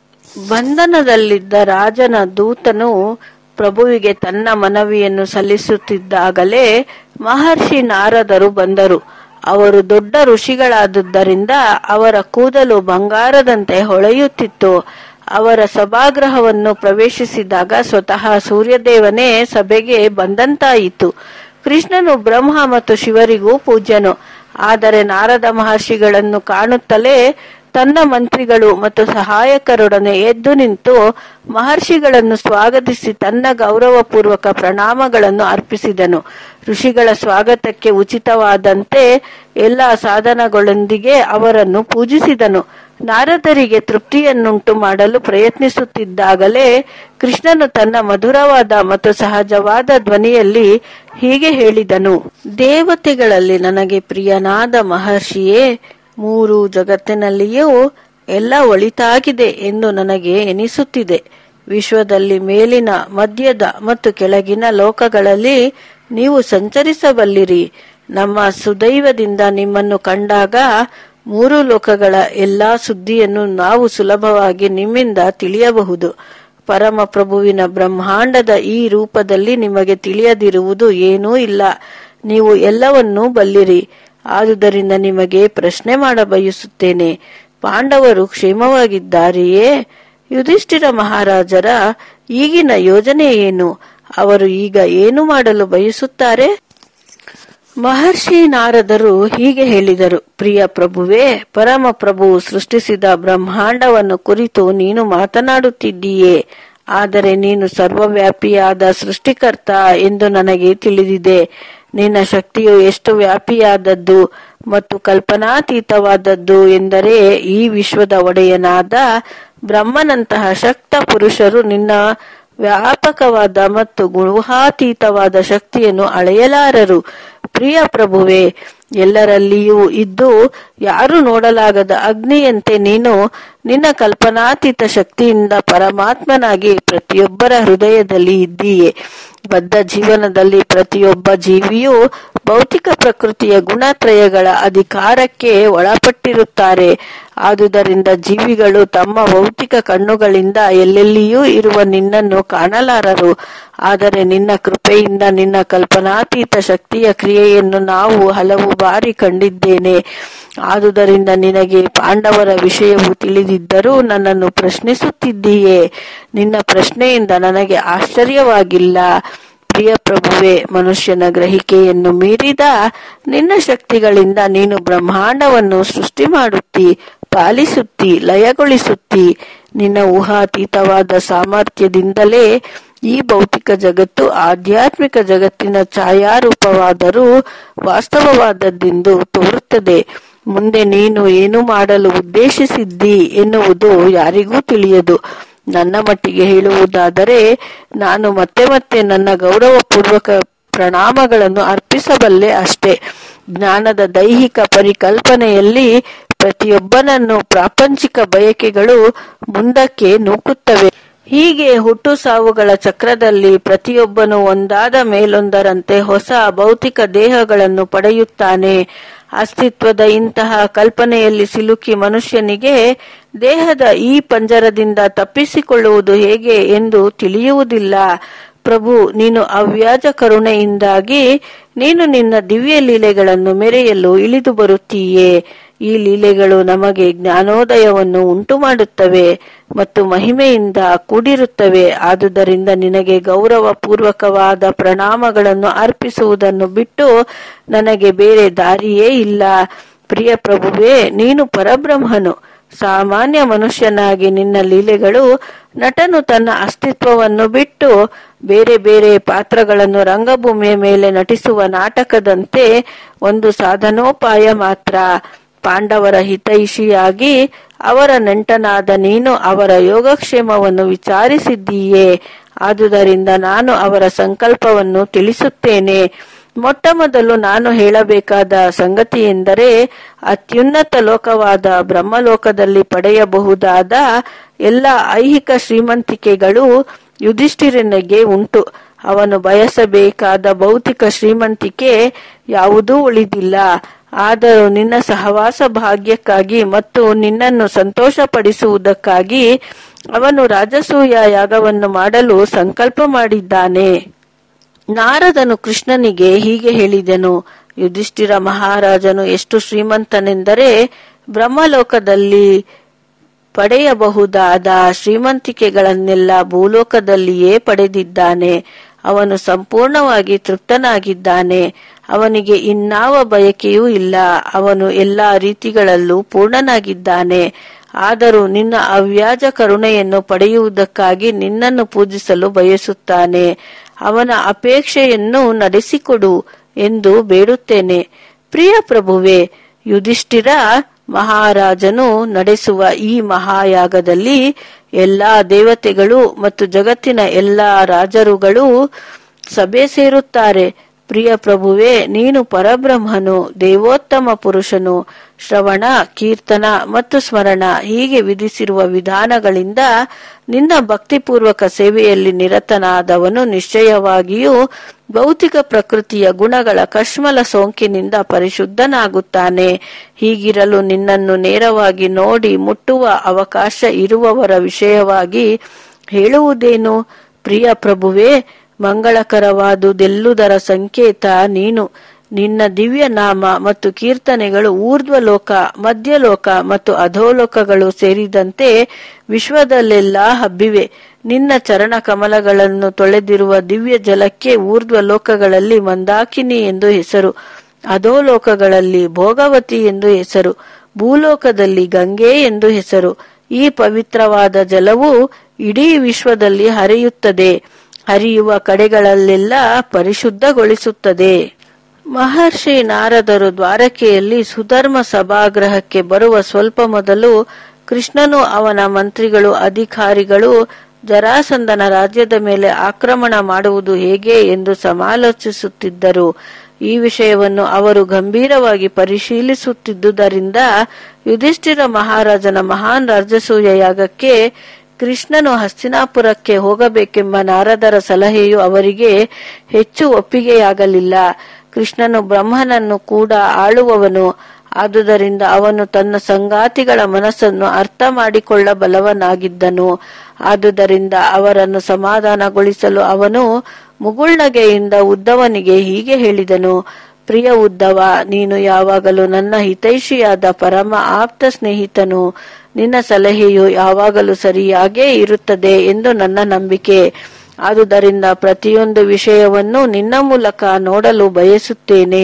ಬಂಧನದಲ್ಲಿದ್ದ ರಾಜನ ದೂತನು ಪ್ರಭುವಿಗೆ ತನ್ನ ಮನವಿಯನ್ನು ಸಲ್ಲಿಸುತ್ತಿದ್ದಾಗಲೇ ಮಹರ್ಷಿ ನಾರದರು ಬಂದರು ಅವರು ದೊಡ್ಡ ಋಷಿಗಳಾದುದರಿಂದ ಅವರ ಕೂದಲು ಬಂಗಾರದಂತೆ ಹೊಳೆಯುತ್ತಿತ್ತು ಅವರ ಸಭಾಗೃಹವನ್ನು ಪ್ರವೇಶಿಸಿದಾಗ ಸ್ವತಃ ಸೂರ್ಯದೇವನೇ ಸಭೆಗೆ ಬಂದಂತಾಯಿತು ಕೃಷ್ಣನು ಬ್ರಹ್ಮ ಮತ್ತು ಶಿವರಿಗೂ ಪೂಜ್ಯನು ಆದರೆ ನಾರದ ಮಹರ್ಷಿಗಳನ್ನು ಕಾಣುತ್ತಲೇ ತನ್ನ ಮಂತ್ರಿಗಳು ಮತ್ತು ಸಹಾಯಕರೊಡನೆ ಎದ್ದು ನಿಂತು ಮಹರ್ಷಿಗಳನ್ನು ಸ್ವಾಗತಿಸಿ ತನ್ನ ಗೌರವಪೂರ್ವಕ ಪ್ರಣಾಮಗಳನ್ನು ಅರ್ಪಿಸಿದನು ಋಷಿಗಳ ಸ್ವಾಗತಕ್ಕೆ ಉಚಿತವಾದಂತೆ ಎಲ್ಲ ಸಾಧನಗಳೊಂದಿಗೆ ಅವರನ್ನು ಪೂಜಿಸಿದನು ನಾರದರಿಗೆ ತೃಪ್ತಿಯನ್ನುಂಟು ಮಾಡಲು ಪ್ರಯತ್ನಿಸುತ್ತಿದ್ದಾಗಲೇ ಕೃಷ್ಣನು ತನ್ನ ಮಧುರವಾದ ಮತ್ತು ಸಹಜವಾದ ಧ್ವನಿಯಲ್ಲಿ ಹೀಗೆ ಹೇಳಿದನು ದೇವತೆಗಳಲ್ಲಿ ನನಗೆ ಪ್ರಿಯನಾದ ಮಹರ್ಷಿಯೇ ಮೂರು ಜಗತ್ತಿನಲ್ಲಿಯೂ ಎಲ್ಲ ಒಳಿತಾಗಿದೆ ಎಂದು ನನಗೆ ಎನಿಸುತ್ತಿದೆ ವಿಶ್ವದಲ್ಲಿ ಮೇಲಿನ ಮಧ್ಯದ ಮತ್ತು ಕೆಳಗಿನ ಲೋಕಗಳಲ್ಲಿ ನೀವು ಸಂಚರಿಸಬಲ್ಲಿರಿ ನಮ್ಮ ಸುದೈವದಿಂದ ನಿಮ್ಮನ್ನು ಕಂಡಾಗ ಮೂರು ಲೋಕಗಳ ಎಲ್ಲಾ ಸುದ್ದಿಯನ್ನು ನಾವು ಸುಲಭವಾಗಿ ನಿಮ್ಮಿಂದ ತಿಳಿಯಬಹುದು ಪರಮ ಪ್ರಭುವಿನ ಬ್ರಹ್ಮಾಂಡದ ಈ ರೂಪದಲ್ಲಿ ನಿಮಗೆ ತಿಳಿಯದಿರುವುದು ಏನೂ ಇಲ್ಲ ನೀವು ಎಲ್ಲವನ್ನೂ ಬಲ್ಲಿರಿ ಆದುದರಿಂದ ನಿಮಗೆ ಪ್ರಶ್ನೆ ಮಾಡಬಯಸುತ್ತೇನೆ ಪಾಂಡವರು ಕ್ಷೇಮವಾಗಿದ್ದಾರೆಯೇ ಯುಧಿಷ್ಠಿರ ಮಹಾರಾಜರ ಈಗಿನ ಯೋಜನೆ ಏನು ಅವರು ಈಗ ಏನು ಮಾಡಲು ಬಯಸುತ್ತಾರೆ ಮಹರ್ಷಿ ನಾರದರು ಹೀಗೆ ಹೇಳಿದರು ಪ್ರಿಯ ಪ್ರಭುವೇ ಪರಮ ಪ್ರಭು ಸೃಷ್ಟಿಸಿದ ಬ್ರಹ್ಮಾಂಡವನ್ನು ಕುರಿತು ನೀನು ಮಾತನಾಡುತ್ತಿದ್ದೀಯೇ ಆದರೆ ನೀನು ಸರ್ವವ್ಯಾಪಿಯಾದ ಸೃಷ್ಟಿಕರ್ತ ಎಂದು ನನಗೆ ತಿಳಿದಿದೆ ನಿನ್ನ ಶಕ್ತಿಯು ಎಷ್ಟು ವ್ಯಾಪಿಯಾದದ್ದು ಮತ್ತು ಕಲ್ಪನಾತೀತವಾದದ್ದು ಎಂದರೆ ಈ ವಿಶ್ವದ ಒಡೆಯನಾದ ಬ್ರಹ್ಮನಂತಹ ಶಕ್ತ ಪುರುಷರು ನಿನ್ನ ವ್ಯಾಪಕವಾದ ಮತ್ತು ಗುಹಾತೀತವಾದ ಶಕ್ತಿಯನ್ನು ಅಳೆಯಲಾರರು ಪ್ರಿಯ ಪ್ರಭುವೆ ಎಲ್ಲರಲ್ಲಿಯೂ ಇದ್ದು ಯಾರು ನೋಡಲಾಗದ ಅಗ್ನಿಯಂತೆ ನೀನು ನಿನ್ನ ಕಲ್ಪನಾತೀತ ಶಕ್ತಿಯಿಂದ ಪರಮಾತ್ಮನಾಗಿ ಪ್ರತಿಯೊಬ್ಬರ ಹೃದಯದಲ್ಲಿ ಇದ್ದೀಯೆ ಬದ್ಧ ಜೀವನದಲ್ಲಿ ಪ್ರತಿಯೊಬ್ಬ ಜೀವಿಯೂ ಭೌತಿಕ ಪ್ರಕೃತಿಯ ಗುಣತ್ರಯಗಳ ಅಧಿಕಾರಕ್ಕೆ ಒಳಪಟ್ಟಿರುತ್ತಾರೆ ಆದುದರಿಂದ ಜೀವಿಗಳು ತಮ್ಮ ಭೌತಿಕ ಕಣ್ಣುಗಳಿಂದ ಎಲ್ಲೆಲ್ಲಿಯೂ ಇರುವ ನಿನ್ನನ್ನು ಕಾಣಲಾರರು ಆದರೆ ನಿನ್ನ ಕೃಪೆಯಿಂದ ನಿನ್ನ ಕಲ್ಪನಾತೀತ ಶಕ್ತಿಯ ಕ್ರಿಯೆಯನ್ನು ನಾವು ಹಲವು ಬಾರಿ ಕಂಡಿದ್ದೇನೆ ಆದುದರಿಂದ ನಿನಗೆ ಪಾಂಡವರ ವಿಷಯವು ತಿಳಿದಿದ್ದರೂ ನನ್ನನ್ನು ಪ್ರಶ್ನಿಸುತ್ತಿದ್ದೀಯೇ ನಿನ್ನ ಪ್ರಶ್ನೆಯಿಂದ ನನಗೆ ಆಶ್ಚರ್ಯವಾಗಿಲ್ಲ ಪ್ರಿಯ ಪ್ರಭುವೆ ಮನುಷ್ಯನ ಗ್ರಹಿಕೆಯನ್ನು ಮೀರಿದ ನಿನ್ನ ಶಕ್ತಿಗಳಿಂದ ನೀನು ಬ್ರಹ್ಮಾಂಡವನ್ನು ಸೃಷ್ಟಿ ಮಾಡುತ್ತಿ ಪಾಲಿಸುತ್ತಿ ಲಯಗೊಳಿಸುತ್ತಿ ನಿನ್ನ ಊಹಾತೀತವಾದ ಸಾಮರ್ಥ್ಯದಿಂದಲೇ ಈ ಭೌತಿಕ ಜಗತ್ತು ಆಧ್ಯಾತ್ಮಿಕ ಜಗತ್ತಿನ ಛಾಯಾರೂಪವಾದರೂ ವಾಸ್ತವವಾದದ್ದೆಂದು ತೋರುತ್ತದೆ ಮುಂದೆ ನೀನು ಏನು ಮಾಡಲು ಉದ್ದೇಶಿಸಿದ್ದಿ ಎನ್ನುವುದು ಯಾರಿಗೂ ತಿಳಿಯದು ನನ್ನ ಮಟ್ಟಿಗೆ ಹೇಳುವುದಾದರೆ ನಾನು ಮತ್ತೆ ಮತ್ತೆ ನನ್ನ ಗೌರವಪೂರ್ವಕ ಪ್ರಣಾಮಗಳನ್ನು ಅರ್ಪಿಸಬಲ್ಲೆ ಅಷ್ಟೇ ಜ್ಞಾನದ ದೈಹಿಕ ಪರಿಕಲ್ಪನೆಯಲ್ಲಿ ಪ್ರತಿಯೊಬ್ಬನನ್ನು ಪ್ರಾಪಂಚಿಕ ಬಯಕೆಗಳು ಮುಂದಕ್ಕೆ ನೂಕುತ್ತವೆ ಹೀಗೆ ಹುಟ್ಟು ಸಾವುಗಳ ಚಕ್ರದಲ್ಲಿ ಪ್ರತಿಯೊಬ್ಬನು ಒಂದಾದ ಮೇಲೊಂದರಂತೆ ಹೊಸ ಭೌತಿಕ ದೇಹಗಳನ್ನು ಪಡೆಯುತ್ತಾನೆ ಅಸ್ತಿತ್ವದ ಇಂತಹ ಕಲ್ಪನೆಯಲ್ಲಿ ಸಿಲುಕಿ ಮನುಷ್ಯನಿಗೆ ದೇಹದ ಈ ಪಂಜರದಿಂದ ತಪ್ಪಿಸಿಕೊಳ್ಳುವುದು ಹೇಗೆ ಎಂದು ತಿಳಿಯುವುದಿಲ್ಲ ಪ್ರಭು ನೀನು ಅವ್ಯಾಜ ಕರುಣೆಯಿಂದಾಗಿ ನೀನು ನಿನ್ನ ದಿವ್ಯ ಲೀಲೆಗಳನ್ನು ಮೆರೆಯಲು ಇಳಿದು ಬರುತ್ತೀಯೇ ಈ ಲೀಲೆಗಳು ನಮಗೆ ಜ್ಞಾನೋದಯವನ್ನು ಉಂಟು ಮಾಡುತ್ತವೆ ಮತ್ತು ಮಹಿಮೆಯಿಂದ ಕೂಡಿರುತ್ತವೆ ಆದುದರಿಂದ ನಿನಗೆ ಗೌರವ ಪೂರ್ವಕವಾದ ಪ್ರಣಾಮಗಳನ್ನು ಅರ್ಪಿಸುವುದನ್ನು ಬಿಟ್ಟು ನನಗೆ ಬೇರೆ ದಾರಿಯೇ ಇಲ್ಲ ಪ್ರಿಯ ಪ್ರಭುವೇ ನೀನು ಪರಬ್ರಹ್ಮನು ಸಾಮಾನ್ಯ ಮನುಷ್ಯನಾಗಿ ನಿನ್ನ ಲೀಲೆಗಳು ನಟನು ತನ್ನ ಅಸ್ತಿತ್ವವನ್ನು ಬಿಟ್ಟು ಬೇರೆ ಬೇರೆ ಪಾತ್ರಗಳನ್ನು ರಂಗಭೂಮಿಯ ಮೇಲೆ ನಟಿಸುವ ನಾಟಕದಂತೆ ಒಂದು ಸಾಧನೋಪಾಯ ಮಾತ್ರ ಪಾಂಡವರ ಹಿತೈಷಿಯಾಗಿ ಅವರ ನೆಂಟನಾದ ನೀನು ಅವರ ಯೋಗಕ್ಷೇಮವನ್ನು ವಿಚಾರಿಸಿದ್ದೀಯೇ ಆದುದರಿಂದ ನಾನು ಅವರ ಸಂಕಲ್ಪವನ್ನು ತಿಳಿಸುತ್ತೇನೆ ಮೊಟ್ಟ ಮೊದಲು ನಾನು ಹೇಳಬೇಕಾದ ಸಂಗತಿ ಎಂದರೆ ಅತ್ಯುನ್ನತ ಲೋಕವಾದ ಬ್ರಹ್ಮಲೋಕದಲ್ಲಿ ಪಡೆಯಬಹುದಾದ ಎಲ್ಲ ಐಹಿಕ ಶ್ರೀಮಂತಿಕೆಗಳು ಯುಧಿಷ್ಠಿರನಿಗೆ ಉಂಟು ಅವನು ಬಯಸಬೇಕಾದ ಭೌತಿಕ ಶ್ರೀಮಂತಿಕೆ ಯಾವುದೂ ಉಳಿದಿಲ್ಲ ಆದರೂ ನಿನ್ನ ಸಹವಾಸ ಭಾಗ್ಯಕ್ಕಾಗಿ ಮತ್ತು ನಿನ್ನನ್ನು ಸಂತೋಷಪಡಿಸುವುದಕ್ಕಾಗಿ ಅವನು ರಾಜಸೂಯ ಯಾಗವನ್ನು ಮಾಡಲು ಸಂಕಲ್ಪ ಮಾಡಿದ್ದಾನೆ ನಾರದನು ಕೃಷ್ಣನಿಗೆ ಹೀಗೆ ಹೇಳಿದನು ಯುಧಿಷ್ಠಿರ ಮಹಾರಾಜನು ಎಷ್ಟು ಶ್ರೀಮಂತನೆಂದರೆ ಬ್ರಹ್ಮಲೋಕದಲ್ಲಿ ಪಡೆಯಬಹುದಾದ ಶ್ರೀಮಂತಿಕೆಗಳನ್ನೆಲ್ಲ ಭೂಲೋಕದಲ್ಲಿಯೇ ಪಡೆದಿದ್ದಾನೆ ಅವನು ಸಂಪೂರ್ಣವಾಗಿ ತೃಪ್ತನಾಗಿದ್ದಾನೆ ಅವನಿಗೆ ಇನ್ನಾವ ಬಯಕೆಯೂ ಇಲ್ಲ ಅವನು ಎಲ್ಲಾ ರೀತಿಗಳಲ್ಲೂ ಪೂರ್ಣನಾಗಿದ್ದಾನೆ ಆದರೂ ನಿನ್ನ ಅವ್ಯಾಜ ಕರುಣೆಯನ್ನು ಪಡೆಯುವುದಕ್ಕಾಗಿ ನಿನ್ನನ್ನು ಪೂಜಿಸಲು ಬಯಸುತ್ತಾನೆ ಅವನ ಅಪೇಕ್ಷೆಯನ್ನು ನಡೆಸಿಕೊಡು ಎಂದು ಬೇಡುತ್ತೇನೆ ಪ್ರಿಯ ಪ್ರಭುವೆ ಯುಧಿಷ್ಠಿರ ಮಹಾರಾಜನು ನಡೆಸುವ ಈ ಮಹಾಯಾಗದಲ್ಲಿ ಎಲ್ಲಾ ದೇವತೆಗಳು ಮತ್ತು ಜಗತ್ತಿನ ಎಲ್ಲಾ ರಾಜರುಗಳು ಸಭೆ ಸೇರುತ್ತಾರೆ ಪ್ರಿಯ ಪ್ರಭುವೇ ನೀನು ಪರಬ್ರಹ್ಮನು ದೇವೋತ್ತಮ ಪುರುಷನು ಶ್ರವಣ ಕೀರ್ತನ ಮತ್ತು ಸ್ಮರಣ ಹೀಗೆ ವಿಧಿಸಿರುವ ವಿಧಾನಗಳಿಂದ ನಿನ್ನ ಭಕ್ತಿಪೂರ್ವಕ ಸೇವೆಯಲ್ಲಿ ನಿರತನಾದವನು ನಿಶ್ಚಯವಾಗಿಯೂ ಭೌತಿಕ ಪ್ರಕೃತಿಯ ಗುಣಗಳ ಕಶ್ಮಲ ಸೋಂಕಿನಿಂದ ಪರಿಶುದ್ಧನಾಗುತ್ತಾನೆ ಹೀಗಿರಲು ನಿನ್ನನ್ನು ನೇರವಾಗಿ ನೋಡಿ ಮುಟ್ಟುವ ಅವಕಾಶ ಇರುವವರ ವಿಷಯವಾಗಿ ಹೇಳುವುದೇನು ಪ್ರಿಯ ಪ್ರಭುವೇ ಮಂಗಳಕರವಾದುದೆಲ್ಲುದರ ಸಂಕೇತ ನೀನು ನಿನ್ನ ದಿವ್ಯ ನಾಮ ಮತ್ತು ಕೀರ್ತನೆಗಳು ಊರ್ಧ್ವಲೋಕ ಮಧ್ಯಲೋಕ ಮತ್ತು ಅಧೋಲೋಕಗಳು ಸೇರಿದಂತೆ ವಿಶ್ವದಲ್ಲೆಲ್ಲ ಹಬ್ಬಿವೆ ನಿನ್ನ ಚರಣ ಕಮಲಗಳನ್ನು ತೊಳೆದಿರುವ ದಿವ್ಯ ಜಲಕ್ಕೆ ಊರ್ಧ್ವ ಲೋಕಗಳಲ್ಲಿ ಮಂದಾಕಿನಿ ಎಂದು ಹೆಸರು ಅಧೋಲೋಕಗಳಲ್ಲಿ ಭೋಗವತಿ ಎಂದು ಹೆಸರು ಭೂಲೋಕದಲ್ಲಿ ಗಂಗೆ ಎಂದು ಹೆಸರು ಈ ಪವಿತ್ರವಾದ ಜಲವು ಇಡೀ ವಿಶ್ವದಲ್ಲಿ ಹರಿಯುತ್ತದೆ ಹರಿಯುವ ಕಡೆಗಳಲ್ಲೆಲ್ಲ ಪರಿಶುದ್ಧಗೊಳಿಸುತ್ತದೆ ಮಹರ್ಷಿ ನಾರದರು ದ್ವಾರಕೆಯಲ್ಲಿ ಸುಧರ್ಮ ಸಭಾಗೃಹಕ್ಕೆ ಬರುವ ಸ್ವಲ್ಪ ಮೊದಲು ಕೃಷ್ಣನು ಅವನ ಮಂತ್ರಿಗಳು ಅಧಿಕಾರಿಗಳು ಜರಾಸಂದನ ರಾಜ್ಯದ ಮೇಲೆ ಆಕ್ರಮಣ ಮಾಡುವುದು ಹೇಗೆ ಎಂದು ಸಮಾಲೋಚಿಸುತ್ತಿದ್ದರು ಈ ವಿಷಯವನ್ನು ಅವರು ಗಂಭೀರವಾಗಿ ಪರಿಶೀಲಿಸುತ್ತಿದ್ದುದರಿಂದ ಯುಧಿಷ್ಠಿರ ಮಹಾರಾಜನ ಮಹಾನ್ ರಾಜಸೂಯ ಯಾಗಕ್ಕೆ ಕೃಷ್ಣನು ಹಸ್ತಿನಾಪುರಕ್ಕೆ ಹೋಗಬೇಕೆಂಬ ನಾರದರ ಸಲಹೆಯು ಅವರಿಗೆ ಹೆಚ್ಚು ಒಪ್ಪಿಗೆಯಾಗಲಿಲ್ಲ ಕೃಷ್ಣನು ಬ್ರಹ್ಮನನ್ನು ಕೂಡ ಆಳುವವನು ಆದುದರಿಂದ ಅವನು ತನ್ನ ಸಂಗಾತಿಗಳ ಮನಸ್ಸನ್ನು ಅರ್ಥ ಮಾಡಿಕೊಳ್ಳಬಲ್ಲವನಾಗಿದ್ದನು ಆದುದರಿಂದ ಅವರನ್ನು ಸಮಾಧಾನಗೊಳಿಸಲು ಅವನು ಮುಗುಳ್ನಗೆಯಿಂದ ಉದ್ದವನಿಗೆ ಹೀಗೆ ಹೇಳಿದನು ಪ್ರಿಯ ಉದ್ದವ ನೀನು ಯಾವಾಗಲೂ ನನ್ನ ಹಿತೈಷಿಯಾದ ಪರಮ ಆಪ್ತ ಸ್ನೇಹಿತನು ನಿನ್ನ ಸಲಹೆಯು ಯಾವಾಗಲೂ ಸರಿಯಾಗೇ ಇರುತ್ತದೆ ಎಂದು ನನ್ನ ನಂಬಿಕೆ ಆದುದರಿಂದ ಪ್ರತಿಯೊಂದು ವಿಷಯವನ್ನು ನಿನ್ನ ಮೂಲಕ ನೋಡಲು ಬಯಸುತ್ತೇನೆ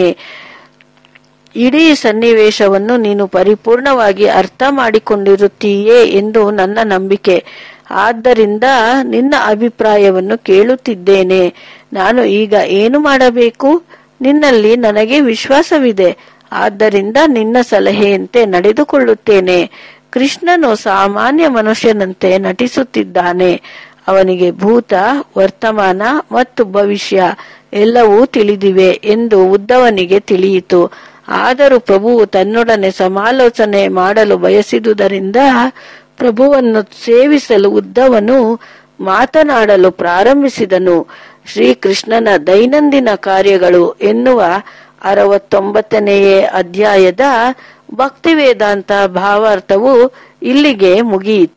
ಇಡೀ ಸನ್ನಿವೇಶವನ್ನು ನೀನು ಪರಿಪೂರ್ಣವಾಗಿ ಅರ್ಥ ಮಾಡಿಕೊಂಡಿರುತ್ತೀಯೇ ಎಂದು ನನ್ನ ನಂಬಿಕೆ ಆದ್ದರಿಂದ ನಿನ್ನ ಅಭಿಪ್ರಾಯವನ್ನು ಕೇಳುತ್ತಿದ್ದೇನೆ ನಾನು ಈಗ ಏನು ಮಾಡಬೇಕು ನಿನ್ನಲ್ಲಿ ನನಗೆ ವಿಶ್ವಾಸವಿದೆ ಆದ್ದರಿಂದ ನಿನ್ನ ಸಲಹೆಯಂತೆ ನಡೆದುಕೊಳ್ಳುತ್ತೇನೆ ಕೃಷ್ಣನು ಸಾಮಾನ್ಯ ಮನುಷ್ಯನಂತೆ ನಟಿಸುತ್ತಿದ್ದಾನೆ ಅವನಿಗೆ ಭೂತ ವರ್ತಮಾನ ಮತ್ತು ಭವಿಷ್ಯ ಎಲ್ಲವೂ ತಿಳಿದಿವೆ ಎಂದು ಉದ್ದವನಿಗೆ ತಿಳಿಯಿತು ಆದರೂ ಪ್ರಭುವು ತನ್ನೊಡನೆ ಸಮಾಲೋಚನೆ ಮಾಡಲು ಬಯಸಿದುದರಿಂದ ಪ್ರಭುವನ್ನು ಸೇವಿಸಲು ಉದ್ದವನು ಮಾತನಾಡಲು ಪ್ರಾರಂಭಿಸಿದನು ಶ್ರೀಕೃಷ್ಣನ ದೈನಂದಿನ ಕಾರ್ಯಗಳು ಎನ್ನುವ ಅರವತ್ತೊಂಬತ್ತನೆಯೇ ಅಧ್ಯಾಯದ ಭಕ್ತಿವೇದಾಂತ ಭಾವಾರ್ಥವು ಇಲ್ಲಿಗೆ ಮುಗಿಯಿತು